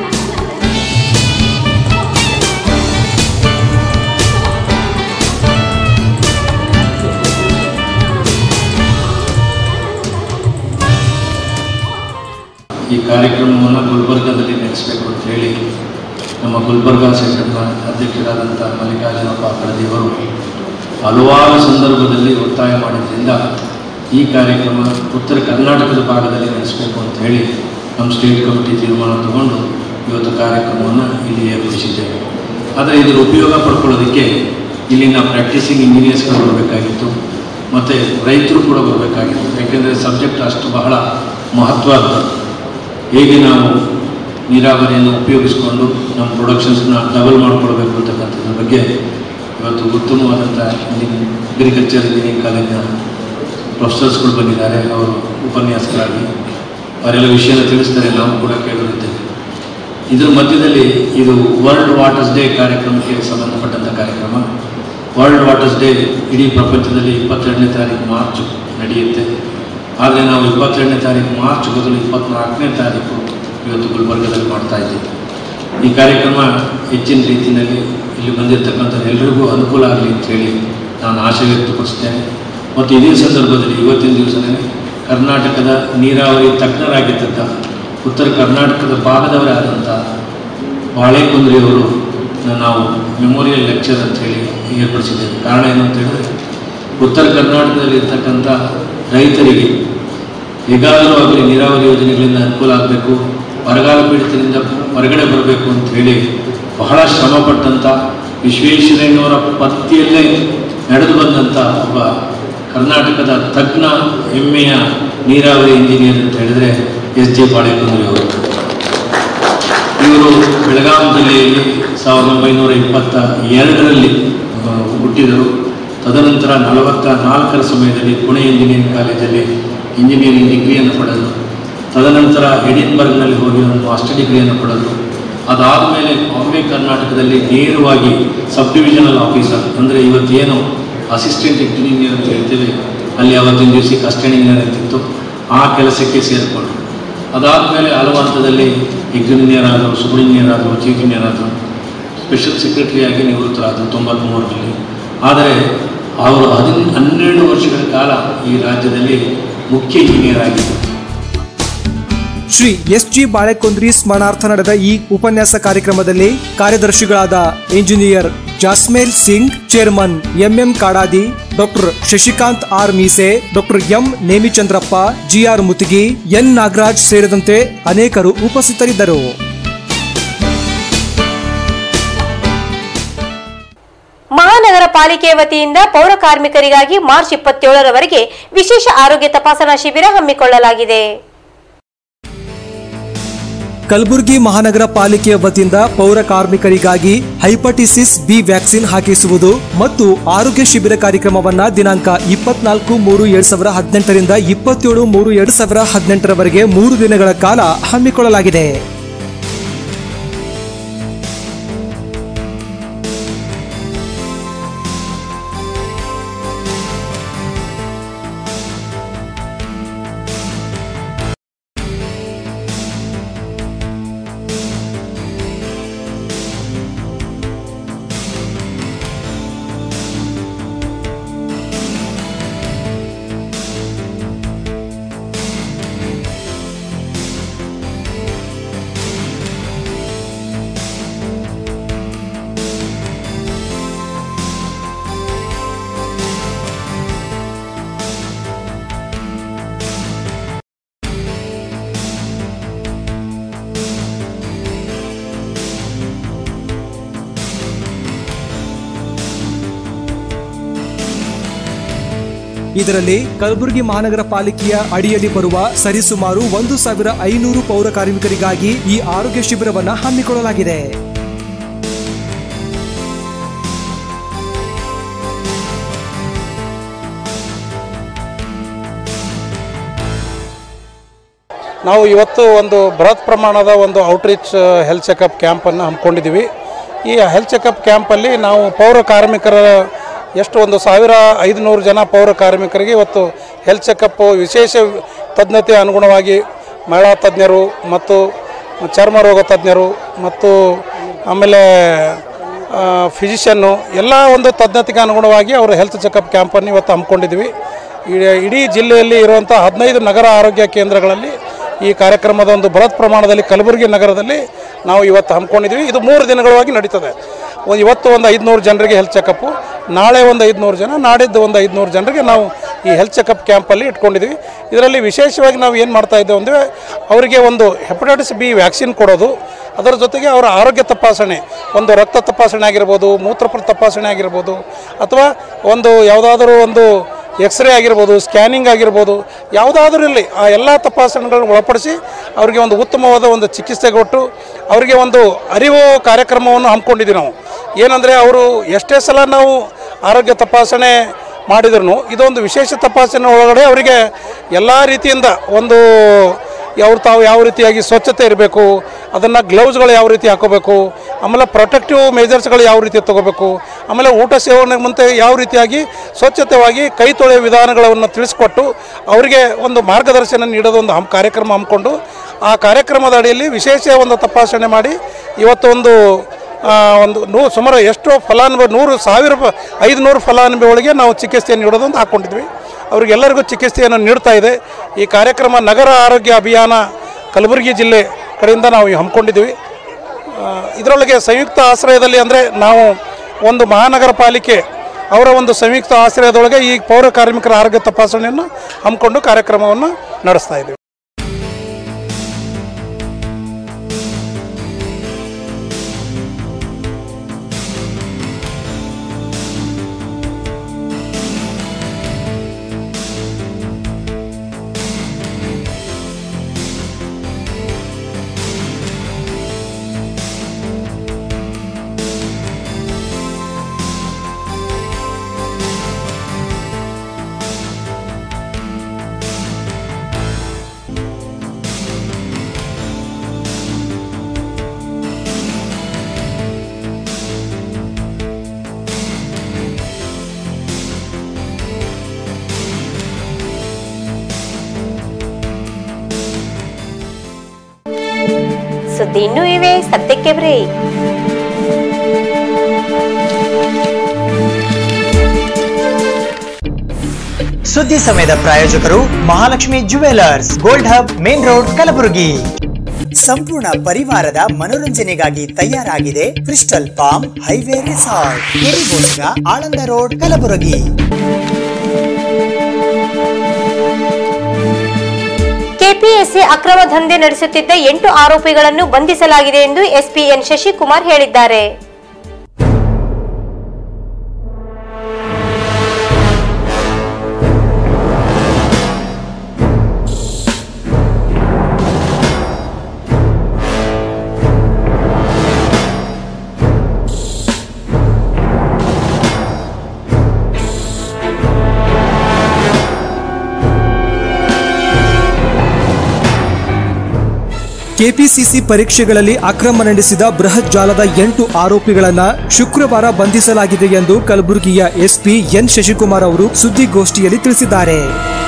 ಈ ಕಾರ್ಯಕ್ರಮವನ್ನು ಗುಲ್ಬರ್ಗಾದಲ್ಲಿ ನಡೆಸಬೇಕು ಅಂತ ಹೇಳಿ ನಮ್ಮ ಗುಲ್ಬರ್ಗಾ ಸೆಂಟರ್ನ ಅಧ್ಯಕ್ಷರಾದಂಥ ಮಲ್ಲಿಕಾರ್ಜುನಪ್ಪ ಕಡದಿಯವರು ಹಲವಾರು ಸಂದರ್ಭದಲ್ಲಿ ಒತ್ತಾಯ ಮಾಡಿದ್ರಿಂದ ಈ ಕಾರ್ಯಕ್ರಮ ಉತ್ತರ ಕರ್ನಾಟಕದ ಭಾಗದಲ್ಲಿ ನಡೆಸಬೇಕು ಅಂತ ಹೇಳಿ ನಮ್ಮ ಸ್ಟೇಟ್ ಕಮಿಟಿ ತೀರ್ಮಾನ ತಗೊಂಡು ಇವತ್ತು ಕಾರ್ಯಕ್ರಮವನ್ನು ಇಲ್ಲಿ ಏರ್ಪಡಿಸಿದ್ದೇವೆ ಆದರೆ ಇದರ ಉಪಯೋಗ ಪಡ್ಕೊಳ್ಳೋದಕ್ಕೆ ಇಲ್ಲಿನ ಪ್ರಾಕ್ಟೀಸಿಂಗ್ ಇಂಜಿನಿಯರ್ಸ್ಗಳು ಬರಬೇಕಾಗಿತ್ತು ಮತ್ತು ರೈತರು ಕೂಡ ಬರಬೇಕಾಗಿತ್ತು ಯಾಕೆಂದರೆ ಸಬ್ಜೆಕ್ಟ್ ಅಷ್ಟು ಬಹಳ ಮಹತ್ವದ್ದು ಹೇಗೆ ನಾವು ನೀರಾವರಿಯನ್ನು ಉಪಯೋಗಿಸಿಕೊಂಡು ನಮ್ಮ ಪ್ರೊಡಕ್ಷನ್ಸ್ನ ಡಬಲ್ ಮಾಡಿಕೊಡ್ಬೇಕು ಅಂತಕ್ಕಂಥದ್ರ ಬಗ್ಗೆ ಇವತ್ತು ಉತ್ತಮವಾದಂಥ ಇಂಜಿನಿಯರಿಂಗ್ ಅಗ್ರಿಕಲ್ಚರ್ ಇಂಜಿನಿಯರಿಂಗ್ ಕಾಲೇಜಿನ ಪ್ರೊಫೆಸರ್ಸ್ಗಳು ಬಂದಿದ್ದಾರೆ ಅವರು ಉಪನ್ಯಾಸಕರಾಗಿ ಅವರೆಲ್ಲ ವಿಷಯನ ತಿಳಿಸ್ತಾರೆ ನಾವು ಕೂಡ ಕೇಳಲಿದ್ದೇವೆ ಇದರ ಮಧ್ಯದಲ್ಲಿ ಇದು ವರ್ಲ್ಡ್ ವಾಟರ್ಸ್ ಡೇ ಕಾರ್ಯಕ್ರಮಕ್ಕೆ ಸಂಬಂಧಪಟ್ಟಂಥ ಕಾರ್ಯಕ್ರಮ ವರ್ಲ್ಡ್ ವಾಟರ್ಸ್ ಡೇ ಇಡೀ ಪ್ರಪಂಚದಲ್ಲಿ ಇಪ್ಪತ್ತೆರಡನೇ ತಾರೀಕು ಮಾರ್ಚ್ ನಡೆಯುತ್ತೆ ಆದರೆ ನಾವು ಇಪ್ಪತ್ತೆರಡನೇ ತಾರೀಕು ಮಾರ್ಚ್ ಬದಲು ಇಪ್ಪತ್ತ್ನಾಲ್ಕನೇ ತಾರೀಕು ಇವತ್ತು ಗುಲ್ಬರ್ಗದಲ್ಲಿ ಮಾಡ್ತಾ ಇದ್ದೀವಿ ಈ ಕಾರ್ಯಕ್ರಮ ಹೆಚ್ಚಿನ ರೀತಿಯಲ್ಲಿ ಇಲ್ಲಿ ಬಂದಿರತಕ್ಕಂಥ ಎಲ್ಲರಿಗೂ ಅನುಕೂಲ ಆಗಲಿ ಅಂತೇಳಿ ನಾನು ಆಶೆ ವ್ಯಕ್ತಪಡಿಸ್ತೇನೆ ಮತ್ತು ಇದೇ ಸಂದರ್ಭದಲ್ಲಿ ಇವತ್ತಿನ ದಿವಸನೇ ಕರ್ನಾಟಕದ ನೀರಾವರಿ ತಜ್ಞರಾಗಿದ್ದಂಥ ಉತ್ತರ ಕರ್ನಾಟಕದ ಭಾಗದವರೇ ಆದಂಥ ಬಾಳೆಕುಂದ್ರಿಯವರು ನಾವು ಮೆಮೋರಿಯಲ್ ಲೆಕ್ಚರ್ ಅಂತ ಹೇಳಿ ಏರ್ಪಡಿಸಿದ್ದೇವೆ ಕಾರಣ ಏನು ಅಂತ ಹೇಳಿದ್ರೆ ಉತ್ತರ ಕರ್ನಾಟಕದಲ್ಲಿ ಇರ್ತಕ್ಕಂಥ ರೈತರಿಗೆ ಹೇಗಾದರೂ ಆಗಲಿ ನೀರಾವರಿ ಯೋಜನೆಗಳಿಂದ ಅನುಕೂಲ ಆಗಬೇಕು ಬರಗಾಲ ಪೀಡಿತದಿಂದ ಹೊರಗಡೆ ಬರಬೇಕು ಅಂತ ಹೇಳಿ ಬಹಳ ಶ್ರಮಪಟ್ಟಂಥ ವಿಶ್ವೇಶ್ವರಯ್ಯನವರ ಪತ್ತಿಯಲ್ಲೇ ನಡೆದು ಬಂದಂಥ ಒಬ್ಬ ಕರ್ನಾಟಕದ ತಜ್ಞ ಹೆಮ್ಮೆಯ ನೀರಾವರಿ ಇಂಜಿನಿಯರ್ ಅಂತ ಹೇಳಿದ್ರೆ ಎಸ್ ಜೆ ಬಾಳೆಕುಂದ್ರಿ ಅವರು ಇವರು ಬೆಳಗಾವಿ ಜಿಲ್ಲೆಯಲ್ಲಿ ಸಾವಿರದ ಒಂಬೈನೂರ ಇಪ್ಪತ್ತ ಎರಡರಲ್ಲಿ ಆ, ಹುಟ್ಟಿದರು ತದನಂತರ ನಲವತ್ತ ನಾಲ್ಕರ ಸಮಯದಲ್ಲಿ ಪುಣೆ ಇಂಜಿನಿಯರಿಂಗ್ ಕಾಲೇಜಲ್ಲಿ ಇಂಜಿನಿಯರಿಂಗ್ ಡಿಗ್ರಿಯನ್ನು ಪಡೆದರು ತದನಂತರ ಎಡಿನ್ಬರ್ಗ್ನಲ್ಲಿ ಹೋಗಿ ಒಂದು ಮಾಸ್ಟರ್ ಡಿಗ್ರಿಯನ್ನು ಪಡೆದರು ಅದಾದಮೇಲೆ ಬಾಂಬೆ ಕರ್ನಾಟಕದಲ್ಲಿ ನೇರವಾಗಿ ಸಬ್ ಡಿವಿಷನಲ್ ಆಫೀಸರ್ ಅಂದರೆ ಇವತ್ತೇನು ಅಸಿಸ್ಟೆಂಟ್ ಇಂಜಿನಿಯರ್ ಅಂತ ಹೇಳ್ತೇವೆ ಅಲ್ಲಿ ಅವತ್ತಿನ ದಿವಸಕ್ಕೆ ಅಸಿಸ್ಟೆಂಟ್ ಇಂಜಿನಿಯರ್ ಅಂತಿತ್ತು ಆ ಕೆಲಸಕ್ಕೆ ಸೇರಿಕೊಂಡ್ರು ಅದಾದಮೇಲೆ ಹಲವು ಹಂತದಲ್ಲಿ ಇಂಜಿನಿಯರ್ ಆದರು ಸೂಪರ್ ಇಂಜಿನಿಯರ್ ಆದರು ಚೀಫ್ ಇಂಜಿನಿಯರ್ ಆದರು ಸ್ಪೆಷಲ್ ಸೆಕ್ರೆಟರಿಯಾಗಿ ನಿವೃತ್ತರಾದರು ತೊಂಬತ್ತ್ಮೂರರಲ್ಲಿ ಆದರೆ ಅವರು ಹದಿನ ಹನ್ನೆರಡು ವರ್ಷಗಳ ಕಾಲ ಈ ರಾಜ್ಯದಲ್ಲಿ ಮುಖ್ಯ ಇಂಜಿನಿಯರ್ ಆಗಿದ್ದರು ಶ್ರೀ ಎಸ್ ಜಿ ಬಾಳೆಕೊಂದ್ರಿ ಸ್ಮರಣಾರ್ಥ ನಡೆದ ಈ ಉಪನ್ಯಾಸ ಕಾರ್ಯಕ್ರಮದಲ್ಲಿ ಕಾರ್ಯದರ್ಶಿಗಳಾದ engineer Jasmel Singh chairman M M Kadadi doctor Shashikant R Meese doctor M Nemichandrappa G R Mutigi N Nagaraj ಸೇರಿದಂತೆ ಅನೇಕರು ಉಪಸ್ಥಿತರಿದ್ದರು ಮಹಾನಗರ ಪಾಲಿಕೆ ವತಿಯಿಂದ ಪೌರ ಕಾರ್ಮಿಕರಿಗಾಗಿ ಮಾರ್ಚ್ ಇಪ್ಪತ್ತೇಳರವರೆಗೆ ವಿಶೇಷ ಆರೋಗ್ಯ ತಪಾಸಣಾ ಶಿಬಿರ ಹಮ್ಮಿಕೊಳ್ಳಲಾಗಿದೆ ಕಲಬುರಗಿ ಮಹಾನಗರ ಪಾಲಿಕೆಯ ವತಿಯಿಂದ ಪೌರ ಕಾರ್ಮಿಕರಿಗಾಗಿ ಹೈಪಟಿಸಿಸ್ ಬಿ ವ್ಯಾಕ್ಸಿನ್ ಹಾಕಿಸುವುದು ಮತ್ತು ಆರೋಗ್ಯ ಶಿಬಿರ ಕಾರ್ಯಕ್ರಮವನ್ನ ದಿನಾಂಕ ಇಪ್ಪತ್ನಾಲ್ಕು ಮೂರು ಎರಡ್ ಸಾವಿರ ಹದಿನೆಂಟರಿಂದ ಇಪ್ಪತ್ತೇಳು ಮೂರು ಎರಡ್ ಸಾವಿರ ಹದಿನೆಂಟರವರೆಗೆ ಮೂರು ದಿನಗಳ ಕಾಲ ಹಮ್ಮಿಕೊಳ್ಳಲಾಗಿದೆ ಇದರಲ್ಲಿ ಕಲಬುರಗಿ ಮಹಾನಗರ ಪಾಲಿಕೆಯ ಅಡಿಯಲ್ಲಿ ಬರುವ ಸರಿಸುಮಾರು ಒಂದು ಸಾವಿರ ಐನೂರು ಪೌರ ಕಾರ್ಮಿಕರಿಗಾಗಿ ಈ ಆರೋಗ್ಯ ಶಿಬಿರವನ್ನ ಹಮ್ಮಿಕೊಳ್ಳಲಾಗಿದೆ ನಾವು ಇವತ್ತು ಒಂದು ಬೃಹತ್ ಪ್ರಮಾಣದ ಒಂದು ಔಟ್ರೀಚ್ ಹೆಲ್ತ್ ಚೆಕಪ್ ಕ್ಯಾಂಪನ್ನು ಹಮ್ಮಿಕೊಂಡಿದ್ದೀವಿ ಈ ಹೆಲ್ತ್ ಚೆಕಪ್ ಕ್ಯಾಂಪಲ್ಲಿ ನಾವು ಪೌರ ಕಾರ್ಮಿಕರ ಎಷ್ಟು ಒಂದು ಸಾವಿರ ಐದುನೂರು ಜನ ಪೌರ ಕಾರ್ಮಿಕರಿಗೆ ಇವತ್ತು ಹೆಲ್ತ್ ಚೆಕಪ್ಪು ವಿಶೇಷ ತಜ್ಞತೆ ಅನುಗುಣವಾಗಿ ಮಹಿಳಾ ತಜ್ಞರು ಮತ್ತು ಚರ್ಮ ರೋಗ ತಜ್ಞರು ಮತ್ತು ಆಮೇಲೆ ಫಿಸಿಷಿಯನ್ನು ಎಲ್ಲ ಒಂದು ತಜ್ಞತೆಗೆ ಅನುಗುಣವಾಗಿ ಅವರು ಹೆಲ್ತ್ ಚೆಕಪ್ ಕ್ಯಾಂಪನ್ನು ಇವತ್ತು ಹಮ್ಮಿಕೊಂಡಿದ್ವಿ ಇಡೀ ಇಡೀ ಜಿಲ್ಲೆಯಲ್ಲಿ ಇರುವಂಥ ಹದಿನೈದು ನಗರ ಆರೋಗ್ಯ ಕೇಂದ್ರಗಳಲ್ಲಿ ಈ ಕಾರ್ಯಕ್ರಮದ ಒಂದು ಬೃಹತ್ ಪ್ರಮಾಣದಲ್ಲಿ ಕಲಬುರಗಿ ನಗರದಲ್ಲಿ ನಾವು ಇವತ್ತು ಹಮ್ಮಿಕೊಂಡಿದ್ವಿ ಇದು ಮೂರು ದಿನಗಳವಾಗಿ ನಡೀತದೆ ಒಂದು ಇವತ್ತು ಒಂದು ಐದುನೂರು ಜನರಿಗೆ ಹೆಲ್ತ್ ಚೆಕಪ್ಪು ನಾಳೆ ಒಂದು ಐದುನೂರು ಜನ ನಾಡಿದ್ದು ಒಂದು ಐದುನೂರು ಜನರಿಗೆ ನಾವು ಈ ಹೆಲ್ತ್ ಚೆಕಪ್ ಕ್ಯಾಂಪಲ್ಲಿ ಇಟ್ಕೊಂಡಿದ್ವಿ ಇದರಲ್ಲಿ ವಿಶೇಷವಾಗಿ ನಾವು ಏನು ಮಾಡ್ತಾ ಇದ್ದೇವೆ ಅಂದರೆ ಅವರಿಗೆ ಒಂದು ಹೆಪಟೈಟಿಸ್ ಬಿ ವ್ಯಾಕ್ಸಿನ್ ಕೊಡೋದು ಅದರ ಜೊತೆಗೆ ಅವರ ಆರೋಗ್ಯ ತಪಾಸಣೆ ಒಂದು ರಕ್ತ ತಪಾಸಣೆ ಆಗಿರ್ಬೋದು ಮೂತ್ರಪ್ರ ತಪಾಸಣೆ ಆಗಿರ್ಬೋದು ಅಥವಾ ಒಂದು ಯಾವುದಾದ್ರೂ ಒಂದು ಎಕ್ಸ್ರೇ ಆಗಿರ್ಬೋದು ಸ್ಕ್ಯಾನಿಂಗ್ ಆಗಿರ್ಬೋದು ಯಾವುದಾದ್ರೂ ಇರಲಿ ಆ ಎಲ್ಲ ತಪಾಸಣೆಗಳನ್ನು ಒಳಪಡಿಸಿ ಅವರಿಗೆ ಒಂದು ಉತ್ತಮವಾದ ಒಂದು ಚಿಕಿತ್ಸೆ ಕೊಟ್ಟು ಅವರಿಗೆ ಒಂದು ಅರಿವು ಕಾರ್ಯಕ್ರಮವನ್ನು ಹಮ್ಮಿಕೊಂಡಿದ್ದೀವಿ ನಾವು ಏನಂದರೆ ಅವರು ಎಷ್ಟೇ ಸಲ ನಾವು ಆರೋಗ್ಯ ತಪಾಸಣೆ ಮಾಡಿದ್ರು ಇದೊಂದು ವಿಶೇಷ ತಪಾಸಣೆ ಒಳಗಡೆ ಅವರಿಗೆ ಎಲ್ಲ ರೀತಿಯಿಂದ ಒಂದು ಅವ್ರು ತಾವು ಯಾವ ರೀತಿಯಾಗಿ ಸ್ವಚ್ಛತೆ ಇರಬೇಕು ಅದನ್ನು ಗ್ಲೌಸ್ಗಳು ಯಾವ ರೀತಿ ಹಾಕೋಬೇಕು ಆಮೇಲೆ ಪ್ರೊಟೆಕ್ಟಿವ್ ಮೆಜರ್ಸ್ಗಳು ಯಾವ ರೀತಿ ತಗೋಬೇಕು ಆಮೇಲೆ ಊಟ ಸೇವನೆ ಮುಂತೆ ಯಾವ ರೀತಿಯಾಗಿ ಸ್ವಚ್ಛತೆವಾಗಿ ಕೈ ತೊಳೆಯುವ ವಿಧಾನಗಳನ್ನು ತಿಳಿಸ್ಕೊಟ್ಟು ಅವರಿಗೆ ಒಂದು ಮಾರ್ಗದರ್ಶನ ನೀಡೋದು ಒಂದು ಹಮ್ ಕಾರ್ಯಕ್ರಮ ಹಮ್ಮಿಕೊಂಡು ಆ ಕಾರ್ಯಕ್ರಮದ ಅಡಿಯಲ್ಲಿ ವಿಶೇಷ ಒಂದು ತಪಾಸಣೆ ಮಾಡಿ ಇವತ್ತು ಒಂದು ಆ, ಒಂದು ನೂ ಸುಮಾರು ಎಷ್ಟೋ ಫಲಾನುಭವಿ ನೂರು ಸಾವಿರ ಪ- ಐದುನೂರು ಫಲಾನುಭವಿಗಳಿಗೆ ನಾವು ಚಿಕಿತ್ಸೆಯನ್ನು ನೀಡೋದೊಂದು ಹಾಕ್ಕೊಂಡಿದ್ವಿ ಅವರಿಗೆಲ್ಲರಿಗೂ ಚಿಕಿತ್ಸೆಯನ್ನು ನೀಡ್ತಾ ಇದೆ ಈ ಕಾರ್ಯಕ್ರಮ ನಗರ ಆರೋಗ್ಯ ಅಭಿಯಾನ ಕಲಬುರಗಿ ಜಿಲ್ಲೆ ಕಡೆಯಿಂದ ನಾವು ಹಮ್ಮಿಕೊಂಡಿದ್ದೀವಿ ಇದರೊಳಗೆ ಸಂಯುಕ್ತ ಆಶ್ರಯದಲ್ಲಿ ಅಂದರೆ ನಾವು ಒಂದು ಮಹಾನಗರ ಪಾಲಿಕೆ ಅವರ ಒಂದು ಸಂಯುಕ್ತ ಆಶ್ರಯದೊಳಗೆ ಈ ಪೌರ ಕಾರ್ಮಿಕರ ಆರೋಗ್ಯ ತಪಾಸಣೆಯನ್ನು ಹಮ್ಮಿಕೊಂಡು ಕಾರ್ಯಕ್ರಮವನ್ನು ನಡೆಸ್ತಾ ಇದ್ದೀವಿ ಸುದ್ದಿ ಇನ್ನೂ ಇವೆ ಸತ್ಯಕ್ಕೆ ಬ್ರೇಕ್ ಸುದ್ದಿ ಸಮಯದ ಪ್ರಾಯೋಜಕರು Mahalakshmi Jewellers Gold Hub main road Kalaburagi ಸಂಪೂರ್ಣ ಪರಿವಾರದ ಮನೋರಂಜನೆಗಾಗಿ ತಯಾರಾಗಿದೆ ಕ್ರಿಸ್ಟಲ್ ಪಾಮ್ ಹೈವೇ ರೆಸಾರ್ಟ್ ಕೆರಿಗೋಸ್ಗ ಆಳಂದ ರೋಡ್ ಕಲಬುರಗಿ ಕೆಪಿಎಸ್ಸಿ ಅಕ್ರಮ ದಂಧೆ ನಡೆಸುತ್ತಿದ್ದ ಎಂಟು ಆರೋಪಿಗಳನ್ನು ಬಂಧಿಸಲಾಗಿದೆ ಎಂದು ಎಸ್ಪಿ ಎನ್ ಶಶಿಕುಮಾರ್ ಹೇಳಿದ್ದಾರೆ ಕೆಪಿಸಿಸಿ ಪರೀಕ್ಷೆಗಳಲ್ಲಿ ಅಕ್ರಮ ನಡೆಸಿದ ಬೃಹತ್ ಜಾಲದ ಎಂಟು ಆರೋಪಿಗಳನ್ನ ಶುಕ್ರವಾರ ಬಂಧಿಸಲಾಗಿದೆ ಎಂದು ಕಲಬುರಗಿಯ ಎಸ್ಪಿ ಎನ್ ಶಶಿಕುಮಾರ್ ಅವರು ಸುದ್ದಿಗೋಷ್ಠಿಯಲ್ಲಿ ತಿಳಿಸಿದ್ದಾರೆ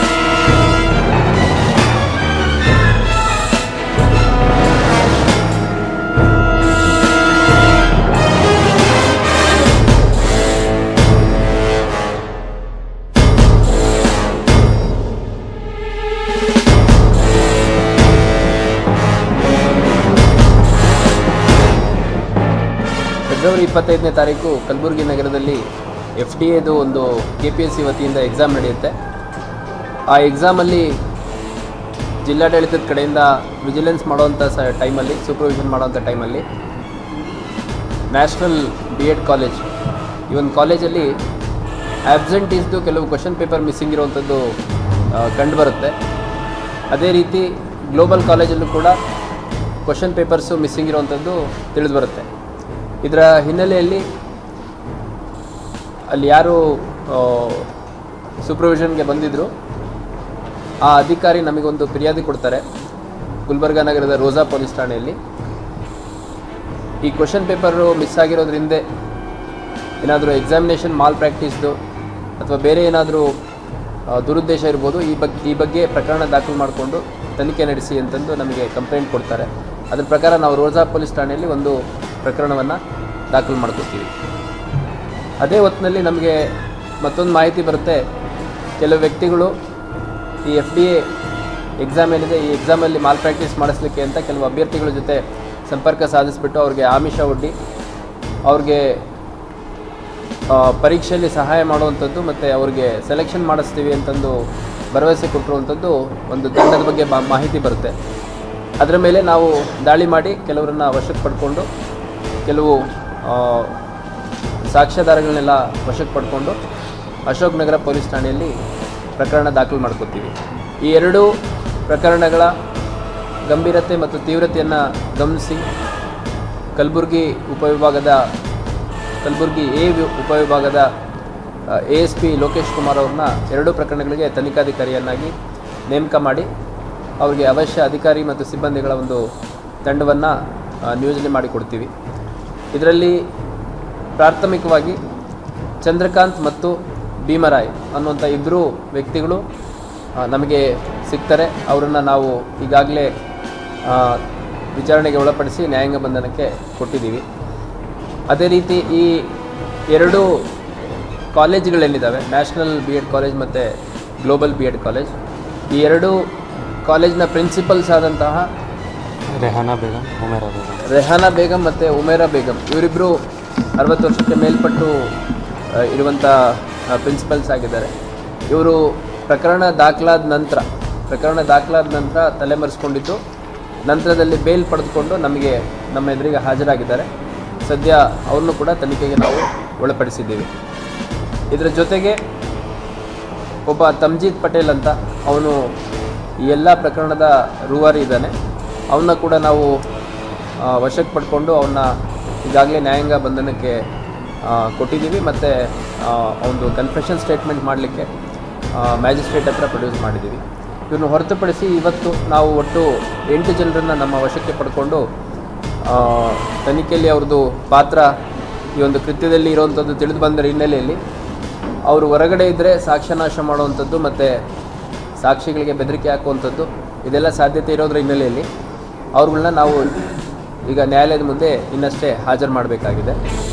ಫೆಬ್ರವರಿ ಇಪ್ಪತ್ತೈದನೇ ತಾರೀಕು ಕಲಬುರಗಿ ನಗರದಲ್ಲಿ ಎಫ್ ಡಿ ಎದು ಒಂದು ಕೆ ಪಿ ಎಸ್ ಸಿ ವತಿಯಿಂದ ಎಕ್ಸಾಮ್ ನಡೆಯುತ್ತೆ ಆ ಎಕ್ಸಾಮಲ್ಲಿ ಜಿಲ್ಲಾಡಳಿತದ ಕಡೆಯಿಂದ ವಿಜಿಲೆನ್ಸ್ ಮಾಡೋವಂಥ ಸ ಟೈಮಲ್ಲಿ ಸೂಪರ್ವಿಷನ್ ಮಾಡೋವಂಥ ಟೈಮಲ್ಲಿ ನ್ಯಾಷನಲ್ ಬಿ ಎಡ್ ಕಾಲೇಜ್ ಈ ಒಂದು ಕಾಲೇಜಲ್ಲಿ ಆಬ್ಸೆಂಟೀಸ್ದು ಕೆಲವು ಕ್ವಶನ್ ಪೇಪರ್ ಮಿಸ್ಸಿಂಗ್ ಇರುವಂಥದ್ದು ಕಂಡುಬರುತ್ತೆ ಅದೇ ರೀತಿ ಗ್ಲೋಬಲ್ ಕಾಲೇಜಲ್ಲೂ ಕೂಡ ಕ್ವಶನ್ ಪೇಪರ್ಸು ಮಿಸ್ಸಿಂಗ್ ಇರುವಂಥದ್ದು ತಿಳಿದು ಬರುತ್ತೆ ಇದರ ಹಿನ್ನೆಲೆಯಲ್ಲಿ ಅಲ್ಲಿ ಯಾರು ಸೂಪರ್ವಿಷನ್ಗೆ ಬಂದಿದ್ದರು ಆ ಅಧಿಕಾರಿ ನಮಗೊಂದು ಫಿರ್ಯಾದಿ ಕೊಡ್ತಾರೆ ಗುಲ್ಬರ್ಗಾ ನಗರದ ರೋಜಾ ಪೊಲೀಸ್ ಠಾಣೆಯಲ್ಲಿ ಈ ಕ್ವಶನ್ ಪೇಪರು ಮಿಸ್ ಆಗಿರೋದ್ರ ಹಿಂದೆ ಏನಾದರೂ ಎಕ್ಸಾಮಿನೇಷನ್ ಮಾಲ್ ಪ್ರಾಕ್ಟೀಸ್ದು ಅಥವಾ ಬೇರೆ ಏನಾದರೂ ದುರುದ್ದೇಶ ಇರ್ಬೋದು ಈ ಬಗ್ಗೆ ಈ ಬಗ್ಗೆ ಪ್ರಕರಣ ದಾಖಲು ಮಾಡಿಕೊಂಡು ತನಿಖೆ ನಡೆಸಿ ಅಂತಂದು ನಮಗೆ ಕಂಪ್ಲೇಂಟ್ ಕೊಡ್ತಾರೆ ಅದ್ರ ಪ್ರಕಾರ ನಾವು ರೋಜಾ ಪೊಲೀಸ್ ಠಾಣೆಯಲ್ಲಿ ಒಂದು ಪ್ರಕರಣವನ್ನು ದಾಖಲು ಮಾಡ್ಕೊತೀವಿ ಅದೇ ಹೊತ್ತಿನಲ್ಲಿ ನಮಗೆ ಮತ್ತೊಂದು ಮಾಹಿತಿ ಬರುತ್ತೆ ಕೆಲವು ವ್ಯಕ್ತಿಗಳು ಈ ಎಫ್ ಡಿ ಎ ಎಕ್ಸಾಮ್ ಏನಿದೆ ಈ ಎಕ್ಸಾಮಲ್ಲಿ ಮಾಲ್ ಪ್ರಾಕ್ಟೀಸ್ ಮಾಡಿಸ್ಲಿಕ್ಕೆ ಅಂತ ಕೆಲವು ಅಭ್ಯರ್ಥಿಗಳ ಜೊತೆ ಸಂಪರ್ಕ ಸಾಧಿಸಿಬಿಟ್ಟು ಅವ್ರಿಗೆ ಆಮಿಷ ಒಡ್ಡಿ ಅವ್ರಿಗೆ ಆ, ಪರೀಕ್ಷೆಯಲ್ಲಿ ಸಹಾಯ ಮಾಡುವಂಥದ್ದು ಮತ್ತು ಅವ್ರಿಗೆ ಸೆಲೆಕ್ಷನ್ ಮಾಡಿಸ್ತೀವಿ ಅಂತಂದು ಭರವಸೆ ಕೊಟ್ಟಿರುವಂಥದ್ದು ಒಂದು ತಂಡದ ಬಗ್ಗೆ ಬಾ ಮಾಹಿತಿ ಬರುತ್ತೆ ಅದರ ಮೇಲೆ ನಾವು ದಾಳಿ ಮಾಡಿ ಕೆಲವರನ್ನ ವಶಕ್ಕೆ ಪಡ್ಕೊಂಡು ಕೆಲವು ಆ, ಸಾಕ್ಷ್ಯಾಧಾರಗಳನ್ನೆಲ್ಲ ವಶಕ್ಕೆ ಪಡ್ಕೊಂಡು ಅಶೋಕ್ ನಗರ ಪೊಲೀಸ್ ಠಾಣೆಯಲ್ಲಿ ಪ್ರಕರಣ ದಾಖಲು ಮಾಡ್ಕೋತೀವಿ ಈ ಎರಡೂ ಪ್ರಕರಣಗಳ ಗಂಭೀರತೆ ಮತ್ತು ತೀವ್ರತೆಯನ್ನು ಗಮನಿಸಿ ಕಲಬುರಗಿ ಉಪವಿಭಾಗದ ಕಲಬುರಗಿ ಎ ವಿ- ಉಪವಿಭಾಗದ A S P Lokesh Kumar ಅವ್ರನ್ನ ಎರಡೂ ಪ್ರಕರಣಗಳಿಗೆ ತನಿಖಾಧಿಕಾರಿಯನ್ನಾಗಿ ನೇಮಕ ಮಾಡಿ ಅವರಿಗೆ ಅವಶ್ಯ ಅಧಿಕಾರಿ ಮತ್ತು ಸಿಬ್ಬಂದಿಗಳ ಒಂದು ತಂಡವನ್ನು ನಿಯೋಜನೆ ಮಾಡಿಕೊಡ್ತೀವಿ ಇದರಲ್ಲಿ ಪ್ರಾಥಮಿಕವಾಗಿ ಚಂದ್ರಕಾಂತ್ ಮತ್ತು ಭೀಮರಾಯ್ ಅನ್ನುವಂಥ ಇಬ್ಬರು ವ್ಯಕ್ತಿಗಳು ಆ, ನಮಗೆ ಸಿಗ್ತಾರೆ ಅವರನ್ನು ನಾವು ಈಗಾಗಲೇ ಆ, ವಿಚಾರಣೆಗೆ ಒಳಪಡಿಸಿ ನ್ಯಾಯಾಂಗ ಬಂಧನಕ್ಕೆ ಕೊಟ್ಟಿದ್ದೀವಿ ಅದೇ ರೀತಿ ಈ ಎರಡು ಕಾಲೇಜುಗಳೇನಿದ್ದಾವೆ ನ್ಯಾಷನಲ್ ಬಿ ಎಡ್ ಕಾಲೇಜ್ ಮತ್ತು ಗ್ಲೋಬಲ್ ಬಿ ಎಡ್ ಕಾಲೇಜ್ ಈ ಎರಡು ಕಾಲೇಜ್ನ ಪ್ರಿನ್ಸಿಪಲ್ಸ್ ಆದಂತಹ ರೆಹಾನಾ ಬೇಗಂ ಉಮೇರಾ ಬೇಗಂ ರೆಹಾನಾ ಬೇಗಂ ಮತ್ತು ಉಮೇರಾ ಬೇಗಂ ಇವರಿಬ್ಬರು ಅರವತ್ತು ವರ್ಷಕ್ಕೆ ಮೇಲ್ಪಟ್ಟು ಆ, ಇರುವಂಥ ಪ್ರಿನ್ಸಿಪಲ್ಸ್ ಆಗಿದ್ದಾರೆ ಇವರು ಪ್ರಕರಣ ದಾಖಲಾದ ನಂತರ ಪ್ರಕರಣ ದಾಖಲಾದ ನಂತರ ತಲೆಮರೆಸ್ಕೊಂಡಿದ್ದು ನಂತರದಲ್ಲಿ ಬೇಲ್ ಪಡೆದುಕೊಂಡು ನಮಗೆ ನಮ್ಮ ಎದುರಿಗೆ ಹಾಜರಾಗಿದ್ದಾರೆ ಸದ್ಯ ಅವ್ರನ್ನೂ ಕೂಡ ತನಿಖೆಗೆ ನಾವು ಒಳಪಡಿಸಿದ್ದೀವಿ ಇದರ ಜೊತೆಗೆ ಒಬ್ಬ ತಮ್ಜೀದ್ ಪಟೇಲ್ ಅಂತ ಅವನು ಈ ಎಲ್ಲ ಪ್ರಕರಣದ ರೂವಾರಿ ಇದ್ದಾನೆ ಅವನ್ನ ಕೂಡ ನಾವು ಆ, ವಶಕ್ಕೆ ಪಡ್ಕೊಂಡು ಅವನ್ನ ಈಗಾಗಲೇ ನ್ಯಾಯಾಂಗ ಬಂಧನಕ್ಕೆ ಆ, ಕೊಟ್ಟಿದ್ದೀವಿ ಮತ್ತು ಅವನದು ಕನ್ಫೆಷನ್ ಸ್ಟೇಟ್ಮೆಂಟ್ ಮಾಡಲಿಕ್ಕೆ ಮ್ಯಾಜಿಸ್ಟ್ರೇಟ್ ಹತ್ರ ಪ್ರೊಡ್ಯೂಸ್ ಮಾಡಿದ್ದೀವಿ ಇವನ್ನು ಹೊರತುಪಡಿಸಿ ಇವತ್ತು ನಾವು ಒಟ್ಟು ಎಂಟು ಜನರನ್ನು ನಮ್ಮ ವಶಕ್ಕೆ ಪಡ್ಕೊಂಡು ಆ, ತನಿಖೆಯಲ್ಲಿ ಅವ್ರದ್ದು ಪಾತ್ರ ಈ ಒಂದು ಕೃತ್ಯದಲ್ಲಿ ಇರುವಂಥದ್ದು ತಿಳಿದು ಬಂದರ ಹಿನ್ನೆಲೆಯಲ್ಲಿ ಅವರು ಹೊರಗಡೆ ಇದ್ದರೆ ಸಾಕ್ಷ್ಯನಾಶ ಮಾಡುವಂಥದ್ದು ಮತ್ತು ಸಾಕ್ಷಿಗಳಿಗೆ ಬೆದರಿಕೆ ಹಾಕುವಂಥದ್ದು ಇದೆಲ್ಲ ಸಾಧ್ಯತೆ ಇರೋದ್ರ ಹಿನ್ನೆಲೆಯಲ್ಲಿ ಅವ್ರುಗಳನ್ನ ನಾವು ಈಗ ನ್ಯಾಯಾಲಯದ ಮುಂದೆ ಇನ್ನಷ್ಟೇ ಹಾಜರು ಮಾಡಬೇಕಾಗಿದೆ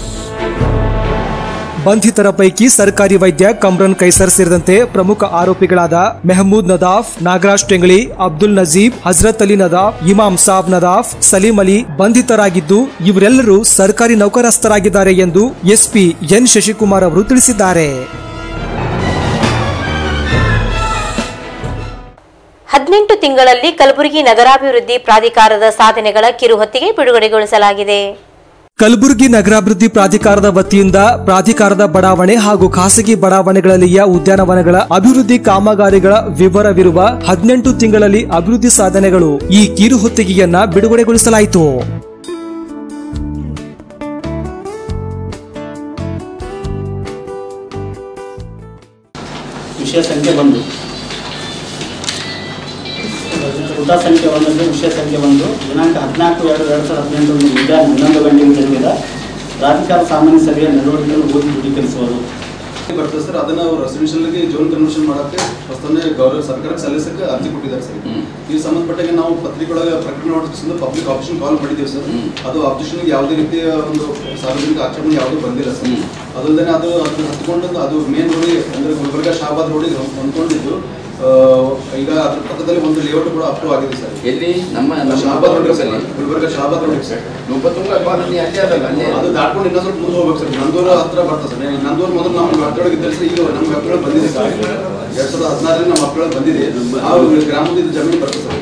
ಬಂಧಿತರ ಪೈಕಿ ಸರ್ಕಾರಿ ವೈದ್ಯ ಕಮ್ರನ್ ಕೈಸರ್ ಸೇರಿದಂತೆ ಪ್ರಮುಖ ಆರೋಪಿಗಳಾದ ಮೆಹಮೂದ್ ನದಾಫ್ ನಾಗರಾಜ್ ಟೆಂಗಳಿ ಅಬ್ದುಲ್ ನಜೀಬ್ ಹಜರತ್ ಅಲಿ ನದಾಫ್ ಇಮಾಮ್ ಸಾಬ್ ನದಾಫ್ ಸಲೀಂ ಅಲಿ ಬಂಧಿತರಾಗಿದ್ದು ಇವರೆಲ್ಲರೂ ಸರ್ಕಾರಿ ನೌಕರಸ್ಥರಾಗಿದ್ದಾರೆ ಎಂದು ಎಸ್ಪಿ ಎನ್ ಶಶಿಕುಮಾರ್ ಅವರು ತಿಳಿಸಿದ್ದಾರೆ ಹದಿನೆಂಟು ತಿಂಗಳಲ್ಲಿ ಕಲಬುರಗಿ ನಗರಾಭಿವೃದ್ಧಿ ಪ್ರಾಧಿಕಾರದ ಸಾಧನೆಗಳ ಕಿರುಹೊತ್ತಿಗೆ ಬಿಡುಗಡೆಗೊಳಿಸಲಾಗಿದೆ ಕಲಬುರಗಿ ನಗರಾಭಿವೃದ್ಧಿ ಪ್ರಾಧಿಕಾರದ ವತಿಯಿಂದ ಪ್ರಾಧಿಕಾರದ ಬಡಾವಣೆ ಹಾಗೂ ಖಾಸಗಿ ಬಡಾವಣೆಗಳಲ್ಲಿಯ ಉದ್ಯಾನವನಗಳ ಅಭಿವೃದ್ಧಿ ಕಾಮಗಾರಿಗಳ ವಿವರವಿರುವ ಹದಿನೆಂಟು ತಿಂಗಳಲ್ಲಿ ಅಭಿವೃದ್ಧಿ ಸಾಧನೆಗಳು ಈ ಕಿರುಹೊತ್ತಿಗೆಯನ್ನ ಬಿಡುಗಡೆಗೊಳಿಸಲಾಯಿತು ವಿಷಯ ಸಂಖ್ಯೆ ಒಂದು ಪುಟ ಸಂಖ್ಯೆ ಒಂದರಲ್ಲಿ ವಿಷಯ ಸಂಖ್ಯೆ ಒಂದು ದಿನಾಂಕ ಹದಿನಾಲ್ಕು ಎರಡು ಎರಡು ಸಾವಿರದ ಹದಿನೆಂಟರಂದು ಮುಂಜಾನೆ ಹನ್ನೊಂದು ಗಂಟೆಗೆ ಜರುಗಿದ ಪ್ರಾಧಿಕಾರ ಸಾಮಾನ್ಯ ಸಭೆಯ ನಡೆವಳಿಕೆಯನ್ನು ಓದಿ ದೃಢೀಕರಿಸುವುದು ಬರ್ತದೆ ಸರ್ ಅದನ್ನ ಅವ್ರು ರೆಸಿಡೆನ್ಷಿಯಲ್ಗೆ ಜೋನ್ ಕನ್ವರ್ಷನ್ ಮಾಡಕ್ಕೆ ಹೊಸದನ್ನೇ ಗೌರವ ಸರ್ಕಾರಕ್ಕೆ ಸಲ್ಲಿಸಕ್ಕೆ ಅರ್ಜಿ ಕೊಟ್ಟಿದ್ದಾರೆ ಸರ್ ಈ ಸಂಬಂಧಪಟ್ಟಾಗ ನಾವು ಪತ್ರಿಕೆಯೊಳಗೆ ಪ್ರಕಟಣೆ ಹೊರಡಿಸಿದ ಪಬ್ಲಿಕ್ ಆಪ್ಷನ್ ಕಾಲ್ ಮಾಡಿದ್ದೀವಿ ಸರ್ ಅದು ಆಬ್ಜೆಕ್ಷನ್ ಯಾವುದೇ ರೀತಿಯ ಒಂದು ಸಾರ್ವಜನಿಕ ಆಚರಣೆ ಯಾವುದೂ ಬಂದಿಲ್ಲ ಸರ್ ಅದಲ್ಲದೆ ಅದು ಅದು ಹತ್ಕೊಂಡು ಅದು ಮೇನ್ ರೋಡಿಗೆ ಅಂದ್ರೆ ಗುಲ್ಬರ್ಗ ಶಾಬಾದ್ ರೋಡಿಗೆ ಹೊಂದ್ಕೊಂಡಿದ್ದು ಆ, ಈಗ ಅದ್ರ ಪಕ್ಕದಲ್ಲಿ ಒಂದು ಲೇಔಟ್ ಕೂಡ ಅಪ್ರೂವ್ ಆಗಿದೆ ಸರ್ ಎಲ್ಲಿ ನಮ್ಮ ನಮ್ಮ ಶಾಬಾದ್ ರೋಡ್ ಸರ್ ಗುಲ್ಬರ್ಗದಲ್ಲಿ? Gulbarga Shahabad road sir Nrupatunga colony ಅಲ್ಲೇ ಅದಲ್ಲ ಅಲ್ಲೇ ಅದು ದಾಟ್ಕೊಂಡು ಇನ್ನೊಂದು ಸ್ವಲ್ಪ ಮುಂದೆ ಹೋಗ್ಬೇಕು ಸರ್ ನಂದೂರು ಹತ್ರ ಬರ್ತದೆ ಸರ್ ನಂದೂರು ಮೊದಲು ನಮ್ಮ ವ್ಯಾಪ್ತಿಯೊಳಗೆ ಇದ್ದರೆ ಸರ್ ಈಗ ನಮ್ಮ ವ್ಯಾಪ್ತಿಯೊಳಗೆ ಬಂದಿದೆ ಸರ್ ಎರಡ್ ಸಾವಿರದ ಹದಿನಾರರಲ್ಲಿ ನಮ್ಮ ವ್ಯಾಪ್ತಿಯೊಳಗೆ ಬಂದಿದೆ ಆ ಗ್ರಾಮದ ಇದು ಜಮೀನು ಬರ್ತದೆ ಸರ್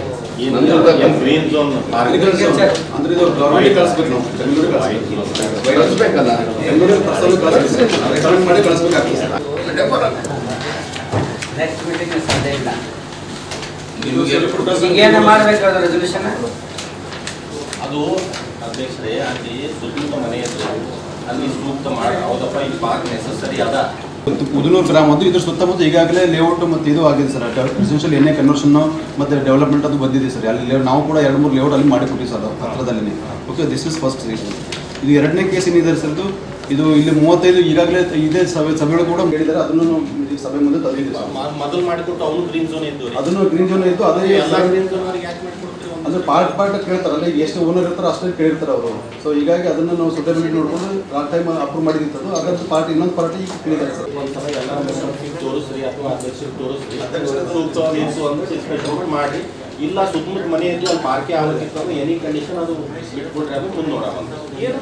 Agriculture ಅಂದ್ರೆ ಇದು ಗೌರ್ಮೆಂಟ್ ಕಳಿಸ್ಬೇಕು ನಾವು ಬೆಂಗಳೂರಿಗೆ ಕಳಿಸ್ಬೇಕು ಕಳಿಸ್ಬೇಕಲ್ಲ ಬೆಂಗಳೂರಿಗೆ ಪರ್ಸನಲ್ ಕಳಿಸ್ಬೇಕು ಸರ್ ರೆಕಮೆಂಡ್ ಮಾಡಿ ಕಳಿಸ್ಬೇಕಾಗ್ತದೆ ಸರ್ ನೆಕ್ಸ್ಟ್ ಮೀಟಿಂಗ್ ಸಾಧ್ಯ ಇಲ್ಲ ನಿಮಗೆ ಈಗೇನು ಮಾಡಬೇಕಾದ ರೆಸಲ್ಯೂಷನ್ ಅದು ಅಧ್ಯಕ್ಷರೇ ಅಲ್ಲಿ ಸುತ್ತಮುತ್ತ ಮನೆ ಇದ್ರು ಅಲ್ಲಿ ಸೂಕ್ತ ಮಾಡಿ ಹೌದಪ್ಪ ಈ ಪಾರ್ಕ್ ನೆಸಸರಿ ಅದ ಉದನೂರು ಗ್ರಾಮ ಅದು ಇದ್ರ ಸುತ್ತಮುತ್ತ ಈಗಾಗಲೇ ಲೇಔಟ್ ಮತ್ತು ಇದು ಆಗಿದೆ ಸರ್ ರೆಸಿಡೆನ್ಷಿಯಲ್ ಎಣ್ಣೆ ಕನ್ವರ್ಷನ್ ಮತ್ತು ಡೆವಲಪ್ಮೆಂಟ್ ಅದು ಬಂದಿದೆ ಸರ್ ಅಲ್ಲಿ layout- ನಾವು ಕೂಡ ಎರಡು ಮೂರು ಲೇಔಟ್ ಅಲ್ಲಿ ಮಾಡಿಕೊಟ್ಟಿವಿ ಸರ್ ಅದು ಹತ್ರದಲ್ಲೇ okay this is first reason ಇದು ಎರಡನೇ ಕೇಸ್ ಏನಿದೆ ಸರ್ ಇದು ಇದು ಇಲ್ಲಿ ಮೂವತ್ತೈದು ಈಗಾಗಲೇ ಇದೇ ಸಭೆ ಸಭೆಗಳು ಕೂಡ ಹೇಳಿದ್ದಾರೆ ಅದನ್ನು ಈ ಸಭೆ ಮುಂದೆ ತಂದಿದ್ದೀವಿ ಸರ್ ಮ- ಮೊದಲು ಮಾಡಿಕೊಟ್ಟು ಅವನು ಗ್ರೀನ್ ಝೋನ್ ಇದ್ದು ರೀ. ಅದನ್ನು ಗ್ರೀನ್ ಝೋನ್ ಇತ್ತು ಅದೇ ಎಲ್ಲ ಗ್ರೀನ್ ಝೋನ್ ಅವ್ರಿಗೆ ಯಾಕೆ ಮಾಡಿಕೊಡ್ತೀರಿ ಅದು ಪಾರ್ಟ್ ಪಾರ್ಟ್ ಕೇಳ್ತಾರೆ ಅಲ್ಲಿ ಎಷ್ಟು ಓನರ್ ಇರ್ತಾರೋ ಅಷ್ಟೇ ಕೇಳಿರ್ತಾರೆ ಅವರು ಸೊ ಹೀಗಾಗಿ ಅದನ್ನು ನಾವು ಸುಟಬಿಲಿಟಿ ನೋಡ್ಕೊಂಡು ಲಾಸ್ಟ್ ಟೈಮ್ ಅಪ್ರೂವ್ ಮಾಡಿದ್ದು ಅದು ಅದರದ್ದು ಪಾರ್ಟಿ ಇನ್ನೊಂದು ಪಾರ್ಟಿ ಈಗ ಕೇಳಿದ್ದಾರೆ ಸರ್ ಒಂದ್ಸಲ ಎಲ್ಲ ಮೆಂಬರ್ಸಿಗೆ ತೋರಿಸ್ರಿ ಅಥವಾ ಅಧ್ಯಕ್ಷರಿಗೆ ತೋರಿಸ್ರಿ ಸೂಕ್ತವಾಗಿ ಇತ್ತು ಅಂತ ಸ್ಪೆಷಲ್ ಮಾಡಿ ಇಲ್ಲ ಸುತ್ತಮುತ್ತ ಮನೆ ಇದ್ದು ಅಲ್ಲಿ ಪಾರ್ಕೆ ಆಗಬೇಕಿತ್ತು ಅಂದ್ರೆ ಎನಿ ಕಂಡೀಷನ್ ಅದು ಬಿಟ್ಬಿಟ್ರೆ ಅದು ಮುಂದೆ ನೋಡೋಣ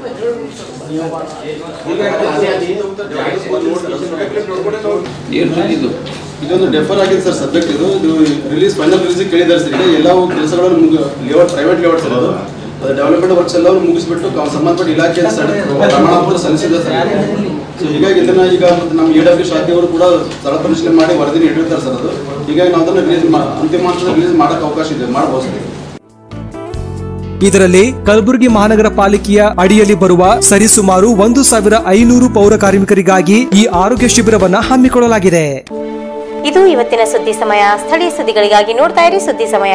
ಇದೊಂದು ಡೆಫರ್ ಆಗಿದೆ ಸರ್ ಸಬ್ಜೆಕ್ಟ್ ಇದು ಇದು ರಿಲೀಸ್ ಫೈನಲ್ ರಿಲೀಸ್ ಕೇಳಿದ್ದಾರೆ ಸರ್ ಈಗ ಎಲ್ಲ ಕೆಲಸಗಳನ್ನು ಮುಗ ಲೇಔಟ್ ಪ್ರೈವೇಟ್ ಲೇಔಟ್ ಸರ್ ಅದು ಅದು ಡೆವಲಪ್ಮೆಂಟ್ ವರ್ಕ್ಸ್ ಎಲ್ಲವನ್ನು ಮುಗಿಸ್ಬಿಟ್ಟು ಕ- ಸಂಬಂಧಪಟ್ಟ ಇಲಾಖೆ ಪ್ರಮಾಣ ಪತ್ರ ಸಲ್ಲಿಸಿದೆ ಸರ್ ಸೊ ಹೀಗಾಗಿ ಇದನ್ನ ಈಗ ಮತ್ತೆ ನಮ್ಮ ಎ ಡಬ್ಲ್ಯೂ ಶಾಖೆ ಅವರು ಕೂಡ ಸ್ಥಳ ಪರಿಶೀಲನೆ ಮಾಡಿ ವರದಿನ ಇಟ್ಟಿರ್ತಾರೆ ಸರ್ ಅದು ಹೀಗಾಗಿ ನಾವು ಅದನ್ನು ರಿಲೀಸ್ ಅಂತಿಮ ಹಂತದಲ್ಲಿ ರಿಲೀಸ್ ಮಾಡೋಕೆ ಅವಕಾಶ ಇದೆ ಮಾಡ್ಬೋದು ಸರ್ ಇದರಲ್ಲಿ ಕಲಬುರಗಿ ಮಹಾನಗರ ಪಾಲಿಕೆಯ ಅಡಿಯಲ್ಲಿ ಬರುವ ಸರಿಸುಮಾರು ಒಂದು ಸಾವಿರ ಐನೂರು ಪೌರ ಕಾರ್ಮಿಕರಿಗಾಗಿ ಈ ಆರೋಗ್ಯ ಶಿಬಿರವನ್ನ ಹಮ್ಮಿಕೊಳ್ಳಲಾಗಿದೆ ಇದು ಇವತ್ತಿನ ಸುದ್ದಿ ಸಮಯ ಸ್ಥಳೀಯ ಸುದ್ದಿಗಳಿಗಾಗಿ ನೋಡ್ತಾ ಇರಿ ಸುದ್ದಿ ಸಮಯ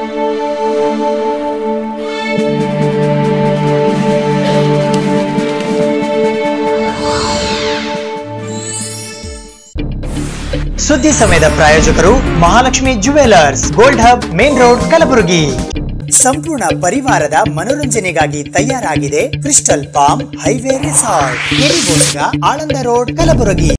ಸುದ್ದಿ ಸಮಯದ ಪ್ರಾಯೋಜಕರು Mahalakshmi Jewellers Gold Hub main road Kalaburagi ಸಂಪೂರ್ಣ ಪರಿವಾರದ ಮನೋರಂಜನೆಗಾಗಿ ತಯಾರಾಗಿದೆ ಕ್ರಿಸ್ಟಲ್ ಪಾಮ್ ಹೈವೇ ರೆಸಾರ್ಟ್ ಕೆರಿಗೋಸ್ಕರ ಆಳಂದ ರೋಡ್ ಕಲಬುರಗಿ